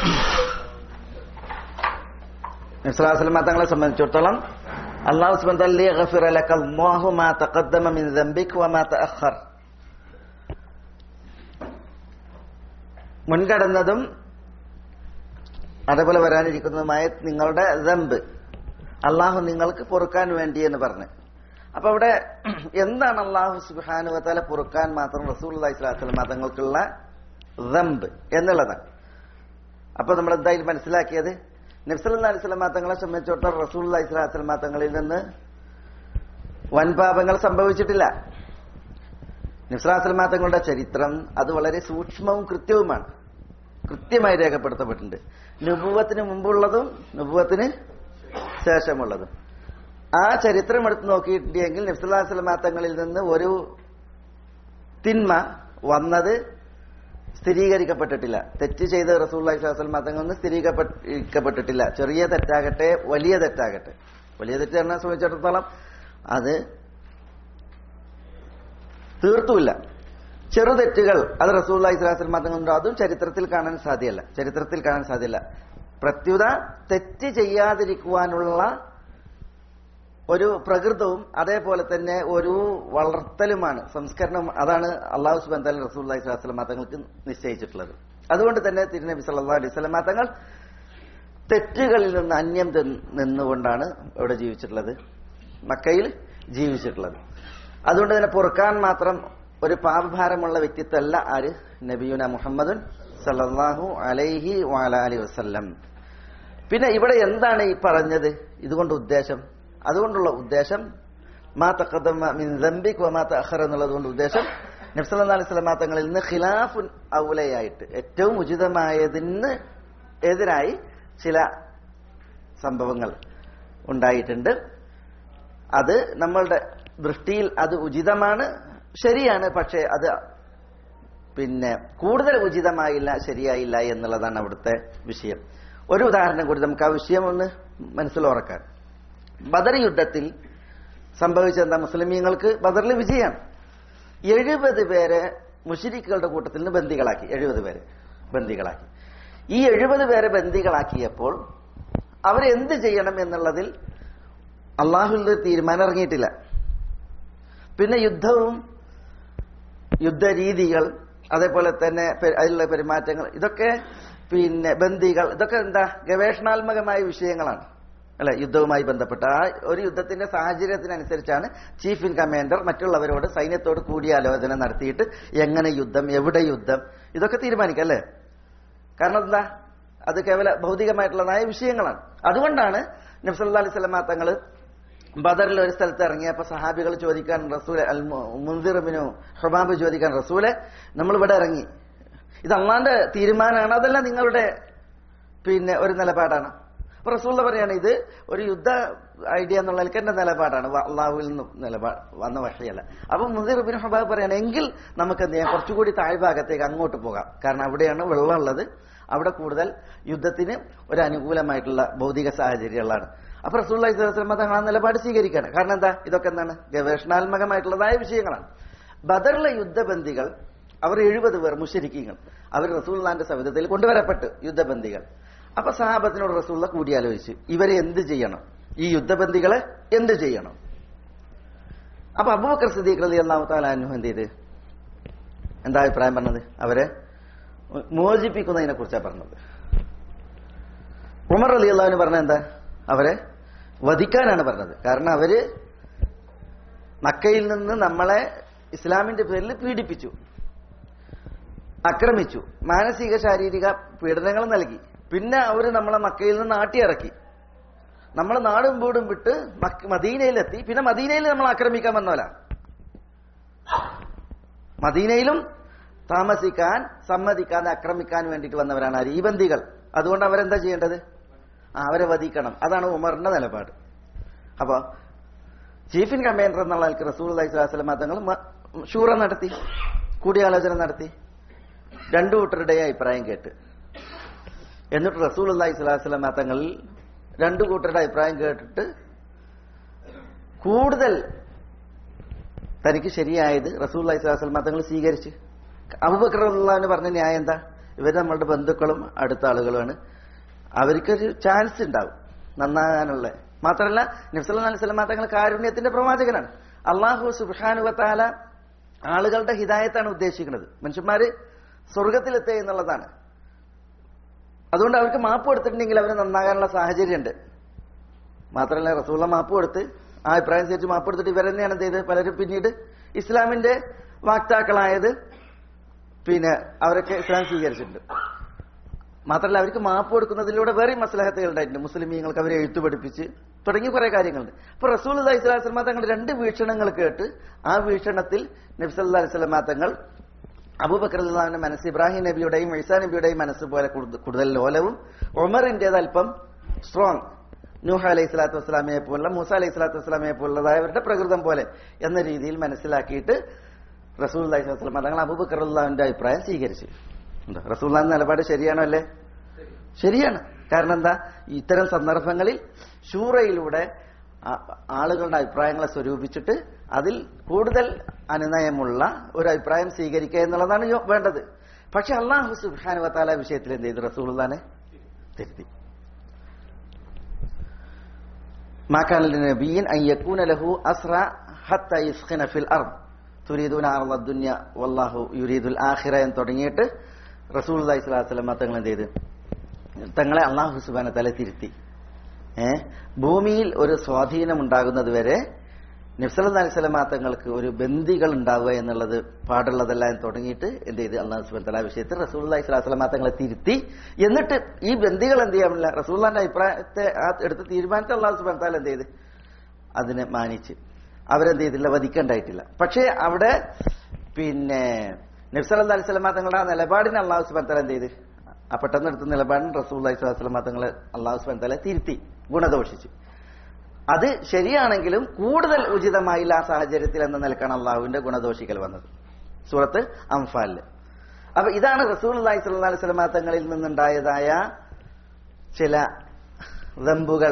നബ്സലാസ്ലമ തങ്ങളെ സംബന്ധിച്ചിടത്തോളം അള്ളാഹു സുബ്ഹാനഹു വ തആല ലിയഗ്ഫിറ ലക അല്ലാഹു മാ തഖദ്ദമ മിൻ ദംബിക വമാ തഅഖർ മുൻകടന്നതും അതേപോലെ വരാനിരിക്കുന്നതുമായ നിങ്ങളുടെ ദമ്പ് അള്ളാഹു നിങ്ങൾക്ക് പൊറുക്കാൻ വേണ്ടി എന്ന് പറഞ്ഞു അപ്പൊ അവിടെ എന്താണ് അള്ളാഹു സുബാനു വത്താല പൊറുക്കാൻ മാത്രം റസൂൽ അള്ളാഹി സ്വലാസ്ലമ തങ്ങൾക്കുള്ള ദമ്പ് എന്നുള്ളതാണ് അപ്പൊ നമ്മൾ എന്തായാലും മനസ്സിലാക്കിയത് നബ്സല്ലാ അലിസ്ലാം തങ്ങളെ സംബന്ധിച്ചിടത്തോളം റസൂൽ ഇസ്ലാസ്ലാം തങ്ങളിൽ നിന്ന് വൻപാപങ്ങൾ സംഭവിച്ചിട്ടില്ല നബ്സലാസ്ലാം തങ്ങളുടെ ചരിത്രം അത് വളരെ സൂക്ഷ്മവും കൃത്യവുമാണ് കൃത്യമായി രേഖപ്പെടുത്തപ്പെട്ടിട്ടുണ്ട് നുപൂവത്തിന് മുമ്പുള്ളതും നുപൂവത്തിന് ശേഷമുള്ളതും ആ ചരിത്രം എടുത്ത് നോക്കിയിട്ടുണ്ടെങ്കിൽ നബ്സല്ലാസ്ലാം തങ്ങളിൽ നിന്ന് ഒരു തിന്മ വന്നത് സ്ഥിരീകരിക്കപ്പെട്ടിട്ടില്ല തെറ്റ് ചെയ്ത റസൂള്ളി സ്വലം തങ്ങളൊന്നും സ്ഥിരീകരിക്കപ്പെട്ടിട്ടില്ല ചെറിയ തെറ്റാകട്ടെ വലിയ തെറ്റാകട്ടെ വലിയ തെറ്റ് തന്നെ സംബന്ധിച്ചിടത്തോളം അത് തീർത്തുമില്ല ചെറു തെറ്റുകൾ അത് റസൂള്ളി സ്വലാസ്ലം തങ്ങളുണ്ടോ അതും ചരിത്രത്തിൽ കാണാൻ സാധ്യമല്ല ചരിത്രത്തിൽ കാണാൻ സാധ്യമല്ല പ്രത്യുത തെറ്റ് ചെയ്യാതിരിക്കുവാനുള്ള ഒരു പ്രകൃതവും അതേപോലെ തന്നെ ഒരു വളർത്തലുമാണ് സംസ്കരണം അതാണ് അള്ളാഹു സുബാൻ തല റസൂൽ സ്വലാസ്ലം തങ്ങൾക്ക് നിശ്ചയിച്ചിട്ടുള്ളത് അതുകൊണ്ട് തന്നെ തിരുനബി സല്ലാ അലൈഹി സ്വലം തങ്ങൾ തെറ്റുകളിൽ നിന്ന് അന്യം തി- നിന്നുകൊണ്ടാണ് ഇവിടെ ജീവിച്ചിട്ടുള്ളത് മക്കയിൽ ജീവിച്ചിട്ടുള്ളത് അതുകൊണ്ട് തന്നെ പൊറുക്കാൻ മാത്രം ഒരു പാപഭാരമുള്ള വ്യക്തിത്വമല്ല ആര് നബിയുന മുഹമ്മദുൻ സല്ലല്ലാഹു അലൈഹി വഅല അലൈഹി വസല്ലം പിന്നെ ഇവിടെ എന്താണ് ഈ പറഞ്ഞത് ഇതുകൊണ്ട് ഉദ്ദേശം അതുകൊണ്ടുള്ള ഉദ്ദേശം മാ തഖദ്ദമ മിൻ ദംബിക് വമാ തഅഖറ എന്നുള്ളതുകൊണ്ട് ഉദ്ദേശം നബ്സല്ലാ അലൈഹി സ്വലമാ തങ്ങളിൽ നിന്ന് ഖിലാഫുൻ ഔലയായിട്ട് ഏറ്റവും ഉചിതമായതിന് എതിരായി ചില സംഭവങ്ങൾ ഉണ്ടായിട്ടുണ്ട് അത് നമ്മളുടെ ദൃഷ്ടിയിൽ അത് ഉചിതമാണ് ശരിയാണ് പക്ഷേ അത് പിന്നെ കൂടുതൽ ഉചിതമായില്ല ശരിയായില്ല എന്നുള്ളതാണ് അവിടുത്തെ വിഷയം ഒരു ഉദാഹരണം കൂടി നമുക്ക് ആ വിഷയം ഒന്ന് മനസ്സിലുറക്കാൻ ബദർ യുദ്ധത്തിൽ സംഭവിച്ചെന്താ മുസ്ലിമീങ്ങൾക്ക് ബദറിൽ വിജയമാണ് എഴുപത് പേരെ മുഷിരിക്കുകളുടെ കൂട്ടത്തിൽ നിന്ന് ബന്ദികളാക്കി എഴുപത് പേരെ ബന്ദികളാക്കി ഈ എഴുപത് പേരെ ബന്ദികളാക്കിയപ്പോൾ അവരെന്ത് ചെയ്യണം എന്നുള്ളതിൽ അള്ളാഹുവിന്റെ തീരുമാനം ഇറങ്ങിയിട്ടില്ല പിന്നെ യുദ്ധവും യുദ്ധരീതികൾ അതേപോലെ തന്നെ പെ- അതിലുള്ള പെരുമാറ്റങ്ങൾ ഇതൊക്കെ പിന്നെ ബന്ദികൾ ഇതൊക്കെ എന്താ ഗവേഷണാത്മകമായ വിഷയങ്ങളാണ് അല്ലെ യുദ്ധവുമായി ബന്ധപ്പെട്ട ആ ഒരു യുദ്ധത്തിന്റെ സാഹചര്യത്തിനനുസരിച്ചാണ് ചീഫ് ഇൻ കമാൻഡർ മറ്റുള്ളവരോട് സൈന്യത്തോട് കൂടിയാലോചന നടത്തിയിട്ട് എങ്ങനെ യുദ്ധം എവിടെ യുദ്ധം ഇതൊക്കെ തീരുമാനിക്കാം അല്ലേ കാരണം എന്താ അത് കേവല ഭൗതികമായിട്ടുള്ളതായ വിഷയങ്ങളാണ് അതുകൊണ്ടാണ് നബ്സല്ലാ അലൈഹി സ്വലമാ തങ്ങള് ബദറിൽ ഒരു സ്ഥലത്ത് ഇറങ്ങിയപ്പോ സഹാബികൾ ചോദിക്കാൻ റസൂലെ അൽ മുൻസിറിമിനു ഹുബാബ് ചോദിക്കാൻ റസൂലെ നമ്മൾ ഇവിടെ ഇറങ്ങി ഇത് അള്ളാന്റെ തീരുമാനമാണ് അതല്ല നിങ്ങളുടെ പിന്നെ ഒരു നിലപാടാണ് അപ്പൊ റസൂള്ള പറയാണ് ഇത് ഒരു യുദ്ധ ഐഡിയ എന്നുള്ള നിലയ്ക്ക് എന്റെ നിലപാടാണ് വ- അള്ളാഹുവിൽ നിന്ന് നിലപാട് വന്ന വഷയല്ല അപ്പൊ മുദീർ ബിൻ ഹുബാബ് പറയാണ് എങ്കിൽ നമുക്ക് എന്ത് ചെയ്യാം കുറച്ചുകൂടി താഴ്ഭാഗത്തേക്ക് അങ്ങോട്ട് പോകാം കാരണം അവിടെയാണ് വെള്ളമുള്ളത് അവിടെ കൂടുതൽ യുദ്ധത്തിന് ഒരു അനുകൂലമായിട്ടുള്ള ഭൗതിക സാഹചര്യങ്ങളാണ് അപ്പൊ റസൂള്ളി സ്വലമ തങ്ങൾ ആ നിലപാട് സ്വീകരിക്കുകയാണ് കാരണം എന്താ ഇതൊക്കെ എന്താണ് ഗവേഷണാത്മകമായിട്ടുള്ളതായ വിഷയങ്ങളാണ് ബദറിലെ യുദ്ധബന്ദികൾ അവർ എഴുപത് പേർ മുഷരിക്കീങ്ങൾ അവർ റസൂള്ളാന്റെ സവിധത്തിൽ കൊണ്ടുവരപ്പെട്ട് യുദ്ധബന്ദികൾ അപ്പൊ സഹാബത്തിനോട് റസൂള്ള കൂടിയാലോചിച്ച് ഇവരെ എന്ത് ചെയ്യണം ഈ യുദ്ധബന്ദികളെ എന്ത് ചെയ്യണം അപ്പൊ അബൂബക്കർ സിദ്ദീഖ് റലി അള്ളാഹു താലാനു എന്ത് ചെയ്ത് എന്താ അഭിപ്രായം പറഞ്ഞത് അവരെ മോചിപ്പിക്കുന്നതിനെ കുറിച്ചാണ് പറഞ്ഞത് ഉമർ അലി അള്ളാഹുവിന് പറഞ്ഞ എന്താ അവരെ വധിക്കാനാണ് പറഞ്ഞത് കാരണം അവര് മക്കയിൽ നിന്ന് നമ്മളെ ഇസ്ലാമിന്റെ പേരിൽ പീഡിപ്പിച്ചു ആക്രമിച്ചു മാനസിക ശാരീരിക പീഡനങ്ങൾ നൽകി പിന്നെ അവര് നമ്മളെ മക്കയിൽ നിന്ന് നാട്ടിയിറക്കി നമ്മൾ നാടും വീടും വിട്ട് മക്ക- മദീനയിലെത്തി പിന്നെ മദീനയിൽ നമ്മൾ ആക്രമിക്കാൻ വന്നോല മദീനയിലും താമസിക്കാൻ സമ്മതിക്കാതെ ആക്രമിക്കാൻ വേണ്ടിയിട്ട് വന്നവരാണ് ആര് ഈ ബന്ദികൾ അതുകൊണ്ട് അവരെന്താ ചെയ്യേണ്ടത് ആ, അവരെ വധിക്കണം അതാണ് ഉമറിന്റെ നിലപാട് അപ്പൊ ചീഫ് ഇൻ കമാൻഡർ എന്നുള്ള ആൾക്ക് റസൂൽ അലൈഹി സ്വലാസ്ലം തങ്ങൾ മ- ഷൂറ നടത്തി കൂടിയാലോചന നടത്തി രണ്ടു കൂട്ടരുടെ അഭിപ്രായം കേട്ട് എന്നിട്ട് റസൂൽ അള്ളാഹി സ്വലാസ്ലം തങ്ങളിൽ രണ്ടു കൂട്ടരുടെ അഭിപ്രായം കേട്ടിട്ട് കൂടുതൽ തനിക്ക് ശരിയായത് റസൂൽ അലൈഹി സ്വലാസ്ലം തങ്ങൾ സ്വീകരിച്ച് അബുബക്കർ എന്ന് പറഞ്ഞ ന്യായം എന്താ ഇവർ നമ്മളുടെ ബന്ധുക്കളും അടുത്ത ആളുകളുമാണ് അവർക്കൊരു ചാൻസ് ഉണ്ടാവും നന്നാകാനുള്ള മാത്രമല്ല നബ്സല്ലാ അലൈഹി സ്വലം തങ്ങൾ കാരുണ്യത്തിന്റെ പ്രവാചകനാണ് അള്ളാഹു സുബാനുവത്താല ആളുകളുടെ ഹിദായത്താണ് ഉദ്ദേശിക്കുന്നത് മനുഷ്യന്മാര് സ്വർഗത്തിലെത്തുക എന്നുള്ളതാണ് അതുകൊണ്ട് അവർക്ക് മാപ്പ് കൊടുത്തിട്ടുണ്ടെങ്കിൽ അവർ നന്നാകാനുള്ള സാഹചര്യമുണ്ട് മാത്രമല്ല റസൂള്ള മാപ്പ് കൊടുത്ത് ആ അഭിപ്രായം അനുസരിച്ച് മാപ്പ് കൊടുത്തിട്ട് ഇവരെന്നെയാണ് എന്ത് ചെയ്ത് പലരും പിന്നീട് ഇസ്ലാമിന്റെ വാക്താക്കളായത് പിന്നെ അവരൊക്കെ ഇസ്ലാം സ്വീകരിച്ചിട്ടുണ്ട് മാത്രമല്ല അവർക്ക് മാപ്പ് കൊടുക്കുന്നതിലൂടെ വേറെ മസ്ലഹത്തുകൾ ഉണ്ടായിട്ടുണ്ട് മുസ്ലിമീങ്ങൾക്ക് അവരെ എഴുത്തു പഠിപ്പിച്ച് തുടങ്ങിയ കുറെ കാര്യങ്ങളുണ്ട് അപ്പൊ റസൂൽ അലൈഹി സ്വലാസ്ലമ തങ്ങൾ രണ്ട് വീക്ഷണങ്ങൾ കേട്ട് ആ വീക്ഷണത്തിൽ നബ്സല്ലാ അലൈഹി സ്വലമ തങ്ങൾ അബൂബക്കർ അള്ളാഹിന്റെ മനസ്സ് ഇബ്രാഹിം നബിയുടെയും ഈസാ നബിയുടെയും മനസ്സ് പോലെ കൂടുതൽ- കൂടുതൽ ലോലവും ഒമറിന്റേത് അല്പം സ്ട്രോങ് നൂഹ അലൈഹി സ്വലാത്തു വസ്സലാമയെ പോലുള്ള മൂസ അലൈഹി സ്വലാത്തു വസ്സലാമയെ പോലുള്ളതായവരുടെ പ്രകൃതം പോലെ എന്ന രീതിയിൽ മനസ്സിലാക്കിയിട്ട് റസൂൽ അലൈഹി സ്വലം തങ്ങൾ അബൂബക്കർ അള്ളാഹിന്റെ അഭിപ്രായം സ്വീകരിച്ചു എന്താ റസൂൽ നിലപാട് ശരിയാണോ അല്ലേ ശരിയാണ് കാരണം എന്താ ഇത്തരം സന്ദർഭങ്ങളിൽ ഷൂറയിലൂടെ ആ- ആളുകളുടെ അഭിപ്രായങ്ങളെ സ്വരൂപിച്ചിട്ട് അതിൽ കൂടുതൽ അനുനയമുള്ള ഒരു അഭിപ്രായം സ്വീകരിക്കുക എന്നുള്ളതാണ് യോ- വേണ്ടത് പക്ഷെ അള്ളാഹു സുബാനുവത്താല വിഷയത്തിൽ എന്ത് ചെയ്തു റസൂൽദാനെ തിരുത്തി ما كان لنبي أن يكون له أسرى حتى يسخن في الأرض تريدون عرض الدنيا والله يريد الآخرة എന്ന് തുടങ്ങിയിട്ട് റസൂൽ അലൈഹി സ്വലാത്തു വസ്ലമ തങ്ങൾ എന്ത് ചെയ്ത് തങ്ങളെ അള്ളാഹു സുബാന തല തിരുത്തി ഏ ഭൂമിയിൽ ഒരു സ്വാധീനം ഉണ്ടാകുന്നത് വരെ നബ്സലി സ്വലമാ തങ്ങൾക്ക് ഒരു ബന്ദികൾ ഉണ്ടാവുക എന്നുള്ളത് പാടുള്ളതല്ല എന്ന് തുടങ്ങിയിട്ട് എന്ത് ചെയ്ത് അള്ളാഹു സുബാൻ തല വിഷയത്തിൽ റസൂൽ അലൈഹി സ്വലാസ്ലമാ തങ്ങളെ തിരുത്തി എന്നിട്ട് ഈ ബന്ദികൾ എന്ത് ചെയ്യാൻ പറ്റില്ല റസൂല്ലാന്റെ അഭിപ്രായത്തെ ആ എടുത്ത് തീരുമാനിച്ച അള്ളാഹു സുബാൻ താല എന്ത് ചെയ്ത് അതിനെ മാനിച്ച് അവരെന്ത് ചെയ്തില്ല വധിക്കണ്ടായിട്ടില്ല പക്ഷേ അവിടെ പിന്നെ നബ്സല അലൈഹി സ്വലമാ തങ്ങളുടെ ആ നിലപാടിനെ അള്ളാഹു സുബാൻ തല എന്ത് ചെയ്ത് ആ പെട്ടെന്ന് എടുത്ത നിലപാടിന് റസൂൽ അലൈഹി സ്വലാസ്ലമാ തങ്ങളെ അള്ളാഹു സുബാൻ തല തിരുത്തി ഗുണദോഷിച്ചു അത് ശരിയാണെങ്കിലും കൂടുതൽ ഉചിതമായില്ല ആ സാഹചര്യത്തിൽ എന്ന നിലക്കാണ് അള്ളാഹുവിന്റെ ഗുണദോഷിക്കൽ വന്നത് സൂറത്ത് അംഫാലില് അപ്പൊ ഇതാണ് റസൂൽ അള്ളാഹി സ്വല്ലാ അലൈഹി സ്വലമാ തങ്ങളിൽ നിന്നുണ്ടായതായ ചില ദമ്പുകൾ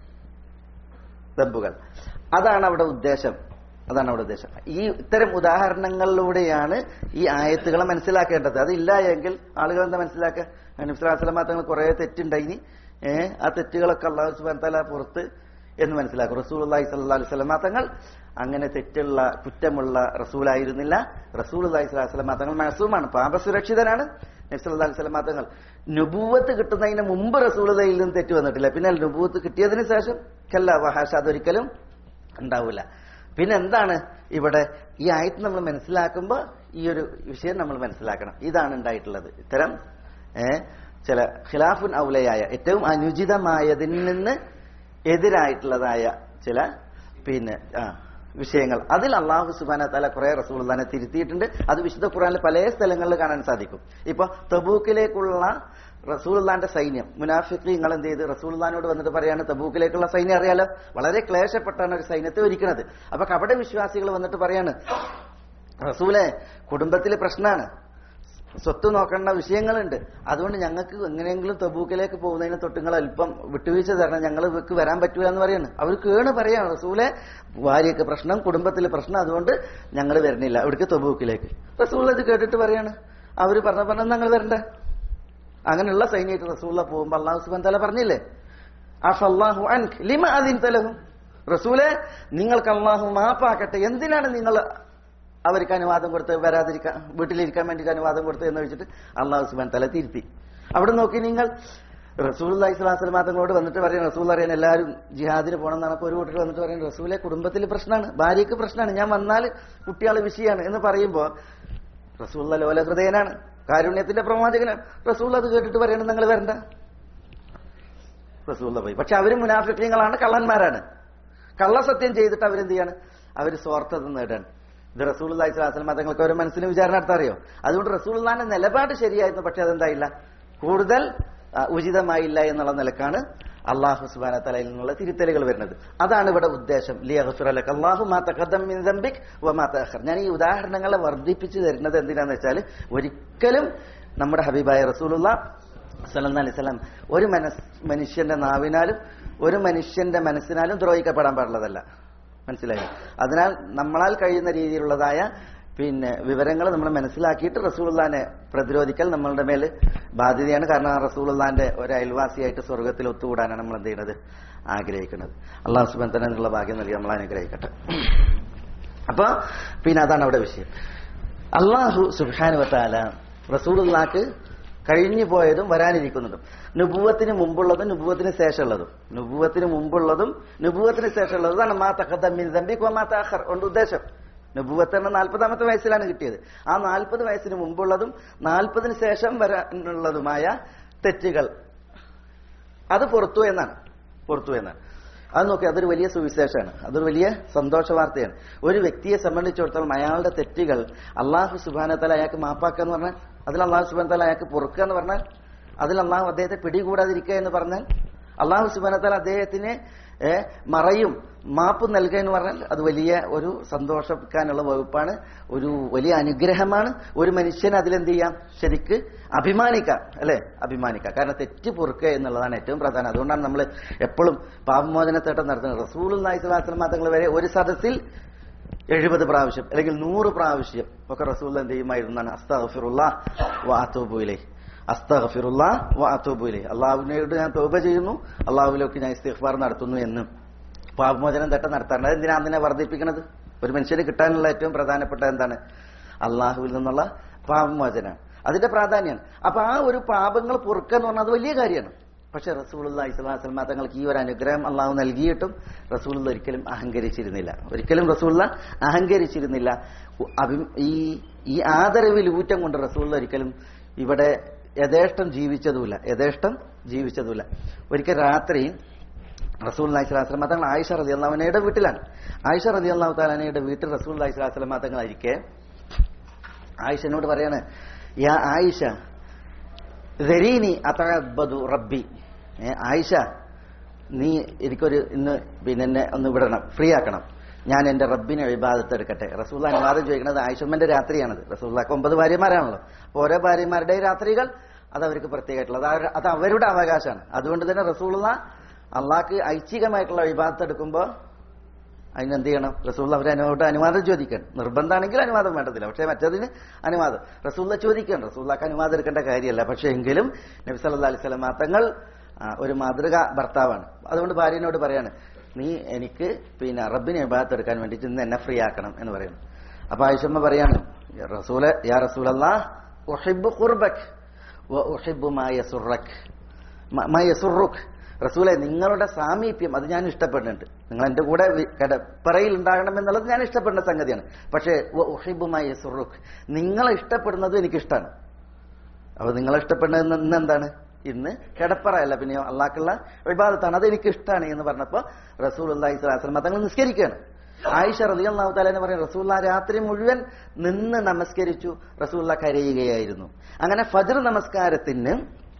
ദമ്പുകൾ അതാണ് അവിടെ ഉദ്ദേശം അതാണ് അവിടെ ഉദ്ദേശം ഈ ഇത്തരം ഉദാഹരണങ്ങളിലൂടെയാണ് ഈ ആയത്തുകളെ മനസ്സിലാക്കേണ്ടത് അതില്ല എങ്കിൽ ആളുകൾ എന്താ മനസ്സിലാക്കുക അനുസ്ലാസ്ലമാ തങ്ങൾ കുറെ തെറ്റുണ്ടായിനി ഏഹ് ആ തെറ്റുകളൊക്കെ അള്ളാഹു സുബാൻ തല പുറത്ത് എന്ന് മനസ്സിലാക്കും റസൂൽ അള്ളാഹി സല്ലാ അലൈഹി സ്വലമാ തങ്ങൾ അങ്ങനെ തെറ്റുള്ള കുറ്റമുള്ള റസൂലായിരുന്നില്ല റസൂൽ അള്ളാഹി സ്വലാഹു സ്വലമാ തങ്ങൾ മഴസൂമാണ് പാപസുരക്ഷിതനാണ് നബ്സല്ലാ അലൈഹി സ്വലമാ തങ്ങൾ നുബൂവത്ത് കിട്ടുന്നതിന് മുമ്പ് റസൂലതയിൽ നിന്ന് തെറ്റ് വന്നിട്ടില്ല പിന്നെ നുബൂവത്ത് കിട്ടിയതിന് ശേഷം കല്ല വഹാഷ അതൊരിക്കലും ഉണ്ടാവില്ല പിന്നെ എന്താണ് ഇവിടെ ഈ ആയത്ത് നമ്മൾ മനസ്സിലാക്കുമ്പോൾ ഈ ഒരു വിഷയം നമ്മൾ മനസ്സിലാക്കണം ഇതാണ് ഉണ്ടായിട്ടുള്ളത് ഇത്തരം ഏഹ് ചില ഖിലാഫുൻ ഔലയായ ഏറ്റവും അനുചിതമായതിൽ നിന്ന് എതിരായിട്ടുള്ളതായ ചില പിന്നെ ആ വിഷയങ്ങൾ അതിൽ അള്ളാഹു സുബാന തല കുറെ റസൂൽദാനെ തിരുത്തിയിട്ടുണ്ട് അത് വിശുദ്ധ ഖുറാനിൽ പല സ്ഥലങ്ങളിൽ കാണാൻ സാധിക്കും ഇപ്പൊ തബൂക്കിലേക്കുള്ള റസൂൽദാന്റെ സൈന്യം മുനാഫിഖ് എന്ത് ചെയ്ത് റസൂൽദാനോട് വന്നിട്ട് പറയാണ് തബൂക്കിലേക്കുള്ള സൈന്യം അറിയാലോ വളരെ ക്ലേശപ്പെട്ടാണ് ഒരു സൈന്യത്തെ ഒരുക്കുന്നത് അപ്പൊ കപട വിശ്വാസികൾ വന്നിട്ട് പറയാണ് റസൂലെ കുടുംബത്തിലെ പ്രശ്നമാണ് സ്വത്ത് നോക്കേണ്ട വിഷയങ്ങളുണ്ട് അതുകൊണ്ട് ഞങ്ങൾക്ക് എങ്ങനെയെങ്കിലും തബൂക്കിലേക്ക് പോകുന്നതിന് തൊട്ട് നിങ്ങൾ അല്പം വിട്ടുവീഴ്ച തരണം ഞങ്ങൾ ഇവർക്ക് വരാൻ പറ്റൂല എന്ന് പറയാണ് അവർ കേണ് പറയാണ് റസൂലെ ഭാര്യയ്ക്ക് പ്രശ്നം കുടുംബത്തിലെ പ്രശ്നം അതുകൊണ്ട് ഞങ്ങൾ വരുന്നില്ല ഇവിടേക്ക് തബൂക്കിലേക്ക് റസൂൽ ഇത് കേട്ടിട്ട് പറയാണ് അവർ പറഞ്ഞ പറഞ്ഞ ഞങ്ങൾ വരണ്ട അങ്ങനെയുള്ള സൈന്യമായിട്ട് റസൂള്ള പോകുമ്പോൾ അള്ളാഹു സുബാൻ തല പറഞ്ഞില്ലേ അഫല്ലാഹു അൻക് ലിമ അതിൻ തലഹും റസൂലെ നിങ്ങൾക്ക് അള്ളാഹു മാപ്പാക്കട്ടെ എന്തിനാണ് നിങ്ങൾ അവർക്ക് അനുവാദം കൊടുത്ത് വരാതിരിക്കാൻ വീട്ടിലിരിക്കാൻ വേണ്ടിയിട്ട് അനുവാദം കൊടുത്ത് എന്ന് വെച്ചിട്ട് അള്ളാഹു സുബാൻ തല തിരുത്തി അവിടെ നോക്കി നിങ്ങൾ റസൂൽ അലൈഹി സ്വലാസ്ലം തങ്ങളോട് വന്നിട്ട് പറയാൻ റസൂൽ അറിയാൻ എല്ലാവരും ജിഹാദിന് പോകണം എന്നാണ് അപ്പോൾ ഒരു കൂട്ടർ വന്നിട്ട് പറയുന്നത് റസൂലെ കുടുംബത്തിൽ പ്രശ്നമാണ് ഭാര്യയ്ക്ക് പ്രശ്നമാണ് ഞാൻ വന്നാൽ കുട്ടികൾ വിഷയമാണ് എന്ന് പറയുമ്പോൾ റസൂൽ ലോല ഹൃദയനാണ് കാരുണ്യത്തിന്റെ പ്രവാചകനാണ് റസൂൽ അത് കേട്ടിട്ട് പറയണം നിങ്ങൾ വരണ്ട റസൂൽ പോയി പക്ഷെ അവര് മുനാഫിക്കങ്ങളാണ് കള്ളന്മാരാണ് കള്ളസത്യം ചെയ്തിട്ട് അവരെന്ത് ചെയ്യാണ് അവർ സ്വാർത്ഥത നേടാണ് ഇത് റസൂൽ അലൈഹി സ്വലാസ്ലം തങ്ങൾക്ക് ഒരു മനസ്സിന് വിചാരണ നടത്താറിയോ അതുകൊണ്ട് റസൂൽദാന്റെ നിലപാട് ശരിയായിരുന്നു പക്ഷെ അതെന്തായില്ല കൂടുതൽ ആ, ഉചിതമായില്ല എന്നുള്ള നിലക്കാണ് അള്ളാഹു സുബാന തലയിൽ നിന്നുള്ള തിരുത്തലുകൾ വരുന്നത് അതാണ് ഇവിടെ ഉദ്ദേശം ലിയഹുറലക്ക് അള്ളാഹു മാ തഖദ്ദം മിൻ ദംബിക് വ മാ തഅഖർ ഞാൻ ഈ ഉദാഹരണങ്ങളെ വർദ്ധിപ്പിച്ചു തരുന്നത് എന്തിനാന്ന് വെച്ചാൽ ഒരിക്കലും നമ്മുടെ ഹബീബായ റസൂലുള്ള സല്ലല്ലാഹു അലൈഹി വസല്ലം ഒരു മനസ് മനുഷ്യന്റെ നാവിനാലും ഒരു മനുഷ്യന്റെ മനസ്സിനാലും ദ്രോഹിക്കപ്പെടാൻ പാടുള്ളതല്ല മനസ്സിലായി അതിനാൽ നമ്മളാൽ കഴിയുന്ന രീതിയിലുള്ളതായ പിന്നെ വിവരങ്ങൾ നമ്മൾ മനസ്സിലാക്കിയിട്ട് റസൂലുള്ളാനെ പ്രതിരോധിക്കൽ നമ്മളുടെ മേൽ ബാധ്യതയാണ് കാരണം ആ റസൂലുള്ളാന്റെ ഒരു അയൽവാസിയായിട്ട് സ്വർഗത്തിൽ ഒത്തുകൂടാനാണ് നമ്മൾ എന്ത് ചെയ്യുന്നത് ആഗ്രഹിക്കുന്നത് അള്ളാഹു സുബൻ തന്നെ എന്നുള്ള ഭാഗ്യം നൽകി നമ്മൾ അനുഗ്രഹിക്കട്ടെ അപ്പൊ പിന്നെ അതാണ് അവിടെ വിഷയം അള്ളാഹു സുബാനുവത്താല റസൂലുള്ളാക്ക് കഴിഞ്ഞു പോയതും വരാനിരിക്കുന്നതും നുപൂവത്തിന് മുമ്പുള്ളതും നുപൂവത്തിന് ശേഷമുള്ളതും നുപൂവത്തിന് മുമ്പുള്ളതും നുപൂവത്തിന് ശേഷമുള്ളതും അതാണ് മാ തഖദ്ദമിൻ ദംബിക് വ മാ തഅഖർ കൊണ്ട് ഉദ്ദേശം നുപൂവത്ത് എന്ന നാൽപ്പതാമത്തെ വയസ്സിലാണ് കിട്ടിയത് ആ നാൽപ്പത് വയസ്സിന് മുമ്പുള്ളതും നാൽപ്പതിന് ശേഷം വരാനുള്ളതുമായ തെറ്റുകൾ അത് പുറത്തു എന്നാണ് പുറത്തു എന്നാണ് അത് നോക്കി അതൊരു വലിയ സുവിശേഷമാണ് അതൊരു വലിയ സന്തോഷ വാർത്തയാണ് ഒരു വ്യക്തിയെ സംബന്ധിച്ചിടത്തോളം അയാളുടെ തെറ്റുകൾ അള്ളാഹു സുബാനത്തല അയാൾക്ക് മാപ്പാക്കുക എന്ന് പറഞ്ഞാൽ അതിൽ അള്ളാഹു സുബാനത്തല അയാൾക്ക് പൊറുക്കുക എന്ന് പറഞ്ഞാൽ അതിൽ അള്ളാഹു അദ്ദേഹത്തെ പിടികൂടാതിരിക്കുക എന്ന് പറഞ്ഞാൽ അള്ളാഹു സുബാനത്തല അദ്ദേഹത്തിന് ഏ, മറയും മാപ്പ് നൽകുക എന്ന് പറഞ്ഞാൽ അത് വലിയ ഒരു സന്തോഷിക്കാനുള്ള വകുപ്പാണ് ഒരു വലിയ അനുഗ്രഹമാണ് ഒരു മനുഷ്യന് അതിലെന്ത് ചെയ്യാം ശരിക്ക് അഭിമാനിക്കാം അല്ലെ അഭിമാനിക്കാം കാരണം തെറ്റ് പൊറുക്കുക എന്നുള്ളതാണ് ഏറ്റവും പ്രധാനം അതുകൊണ്ടാണ് നമ്മൾ എപ്പോഴും പാപമോചനത്തേട്ടം നടത്തുന്നത് റസൂൽ നായിസ്ലാസ്ലം തങ്ങൾ വരെ ഒരു സദസ്സിൽ എഴുപത് പ്രാവശ്യം അല്ലെങ്കിൽ നൂറ് പ്രാവശ്യം ഒക്കെ റസൂൽ എന്ത് ചെയ്യുമായിരുന്നാണ് അസ്തഫിറുള്ള വാത്തൂബുയിലെ അസ്തഫിറുള്ള വാത്തൂബുയിലെ അള്ളാഹുവിനോട് ഞാൻ തോപ ചെയ്യുന്നു അള്ളാഹുവിലേക്ക് ഞാൻ ഇസ്തിഗ്ഫാർ നടത്തുന്നു എന്ന് പാപമോചനം തട്ട നടത്താറുണ്ട് അതെന്തിനാ അതിനെ വർദ്ധിപ്പിക്കുന്നത് ഒരു മനുഷ്യന് കിട്ടാനുള്ള ഏറ്റവും പ്രധാനപ്പെട്ട എന്താണ് അള്ളാഹുവിൽ നിന്നുള്ള പാപമോചനാണ് അതിന്റെ പ്രാധാന്യമാണ് അപ്പൊ ആ ഒരു പാപങ്ങൾ പൊറുക്കുക എന്ന് പറഞ്ഞാൽ അത് വലിയ കാര്യമാണ് പക്ഷെ റസൂലുള്ള ഇസ്ലാം തങ്ങൾക്ക് ഈ ഒരു അനുഗ്രഹം അള്ളാഹു നൽകിയിട്ടും റസൂലുള്ള ഒരിക്കലും അഹങ്കരിച്ചിരുന്നില്ല ഒരിക്കലും റസൂള്ള അഹങ്കരിച്ചിരുന്നില്ല ഉ- അഭി- ഈ ഈ ആദരവിൽ ഊറ്റം കൊണ്ട് റസൂള്ള ഒരിക്കലും ഇവിടെ യഥേഷ്ടം ജീവിച്ചതുമില്ല യഥേഷ്ടം ജീവിച്ചതുമില്ല ഒരിക്കൽ രാത്രി റസൂൽ അലൈഹിസ്ലാം തങ്ങൾ ആയിഷ റതി അള്ളാഹുനയുടെ വീട്ടിലാണ് ആയിഷ റതി അള്ളാഹു താലാനയുടെ വീട്ടിൽ റസൂൽ അലൈഹിസ്ലാം തങ്ങളായിരിക്കെ ആയിഷനോട് പറയാണ് യാ ആയിഷ ദരീനി അതഅബ്ബദു റബ്ബി ഏ, ആയിഷ നീ എനിക്കൊരു ഇന്ന് പിന്നെ എന്നെ ഒന്ന് വിടണം ഫ്രീ ആക്കണം ഞാൻ എന്റെ റബ്ബിനെ വിവാദത്ത് എടുക്കട്ടെ റസൂള്ള അനുവാദം ചോദിക്കുന്നത് ആയിഷമ്മന്റെ രാത്രിയാണത് റസൂള്ളക്ക് ഒമ്പത് ഭാര്യമാരാണല്ലോ അപ്പൊ ഓരോ ഭാര്യമാരുടെ രാത്രികൾ അത് അവർക്ക് പ്രത്യേകമായിട്ടുള്ളത് അത് അവരുടെ- അത് അവരുടെ അവകാശമാണ് അതുകൊണ്ട് തന്നെ റസൂള്ള അള്ളാഹ്ക്ക് ഐച്ഛികമായിട്ടുള്ള വിവാദത്ത് എടുക്കുമ്പോൾ അതിനെന്ത് ചെയ്യണം റസൂള്ള അവർ അനുവാദം അനുവാദം ചോദിക്കണം നിർബന്ധമാണെങ്കിൽ അനുവാദം വേണ്ടതില്ല പക്ഷേ മറ്റതിന് അനുവാദം റസൂള്ള ചോദിക്കണം റസൂള്ളക്ക് അനുവാദം എടുക്കേണ്ട കാര്യമല്ല പക്ഷേ എങ്കിലും നബി സല്ലല്ലാഹു അലൈഹി വസല്ലം തങ്ങൾ ആ, ഒരു മാതൃക ഭർത്താവാണ് അതുകൊണ്ട് ഭാര്യനോട് പറയാണ് നീ എനിക്ക് പിന്നെ റബ്ബിനെ വിഭാഗത്ത് എടുക്കാൻ വേണ്ടിയിട്ട് ഇന്ന് എന്നെ ഫ്രീ ആക്കണം എന്ന് പറയുന്നു അപ്പൊ ആയിഷമ്മ പറയാണ് "യാ റസൂല യാ റസൂലല്ലാ ഉഹിബ്ബു ഖുർബക് വ ഉഹിബ്ബു മാ യസുറക് മ- മാ യസുറുക് റസൂലെ നിങ്ങളുടെ സാമീപ്യം അത് ഞാൻ ഇഷ്ടപ്പെടുന്നുണ്ട് നിങ്ങൾ എന്റെ കൂടെ വി- കിടപ്പറയിൽ ഉണ്ടാകണം എന്നുള്ളത് ഞാൻ ഇഷ്ടപ്പെടുന്ന സംഗതിയാണ് പക്ഷേ വ ഉഹിബ്ബു മാ യസുറുക് നിങ്ങളെ ഇഷ്ടപ്പെടുന്നതും എനിക്ക് ഇഷ്ടമാണ് അപ്പൊ നിങ്ങളെ ഇഷ്ടപ്പെടുന്നത് ഇന്ന് എന്താണ് ഇന്ന് കിടപ്പറയല്ല പിന്നെയോ അള്ളാഹ്ക്കുള്ള വിവാദത്താണ് അത് എനിക്ക് ഇഷ്ടമാണ് എന്ന് പറഞ്ഞപ്പോ റസൂൽ അള്ളാഹി സ്വലാസ്ലം തങ്ങൾ നിസ്കരിക്കുകയാണ് ആയിഷ റലി അള്ളാഹു താലെന്ന് പറയുന്നത് റസൂല്ല രാത്രി മുഴുവൻ നിന്ന് നമസ്കരിച്ചു റസൂല്ല കരയുകയായിരുന്നു അങ്ങനെ ഫജർ നമസ്കാരത്തിന്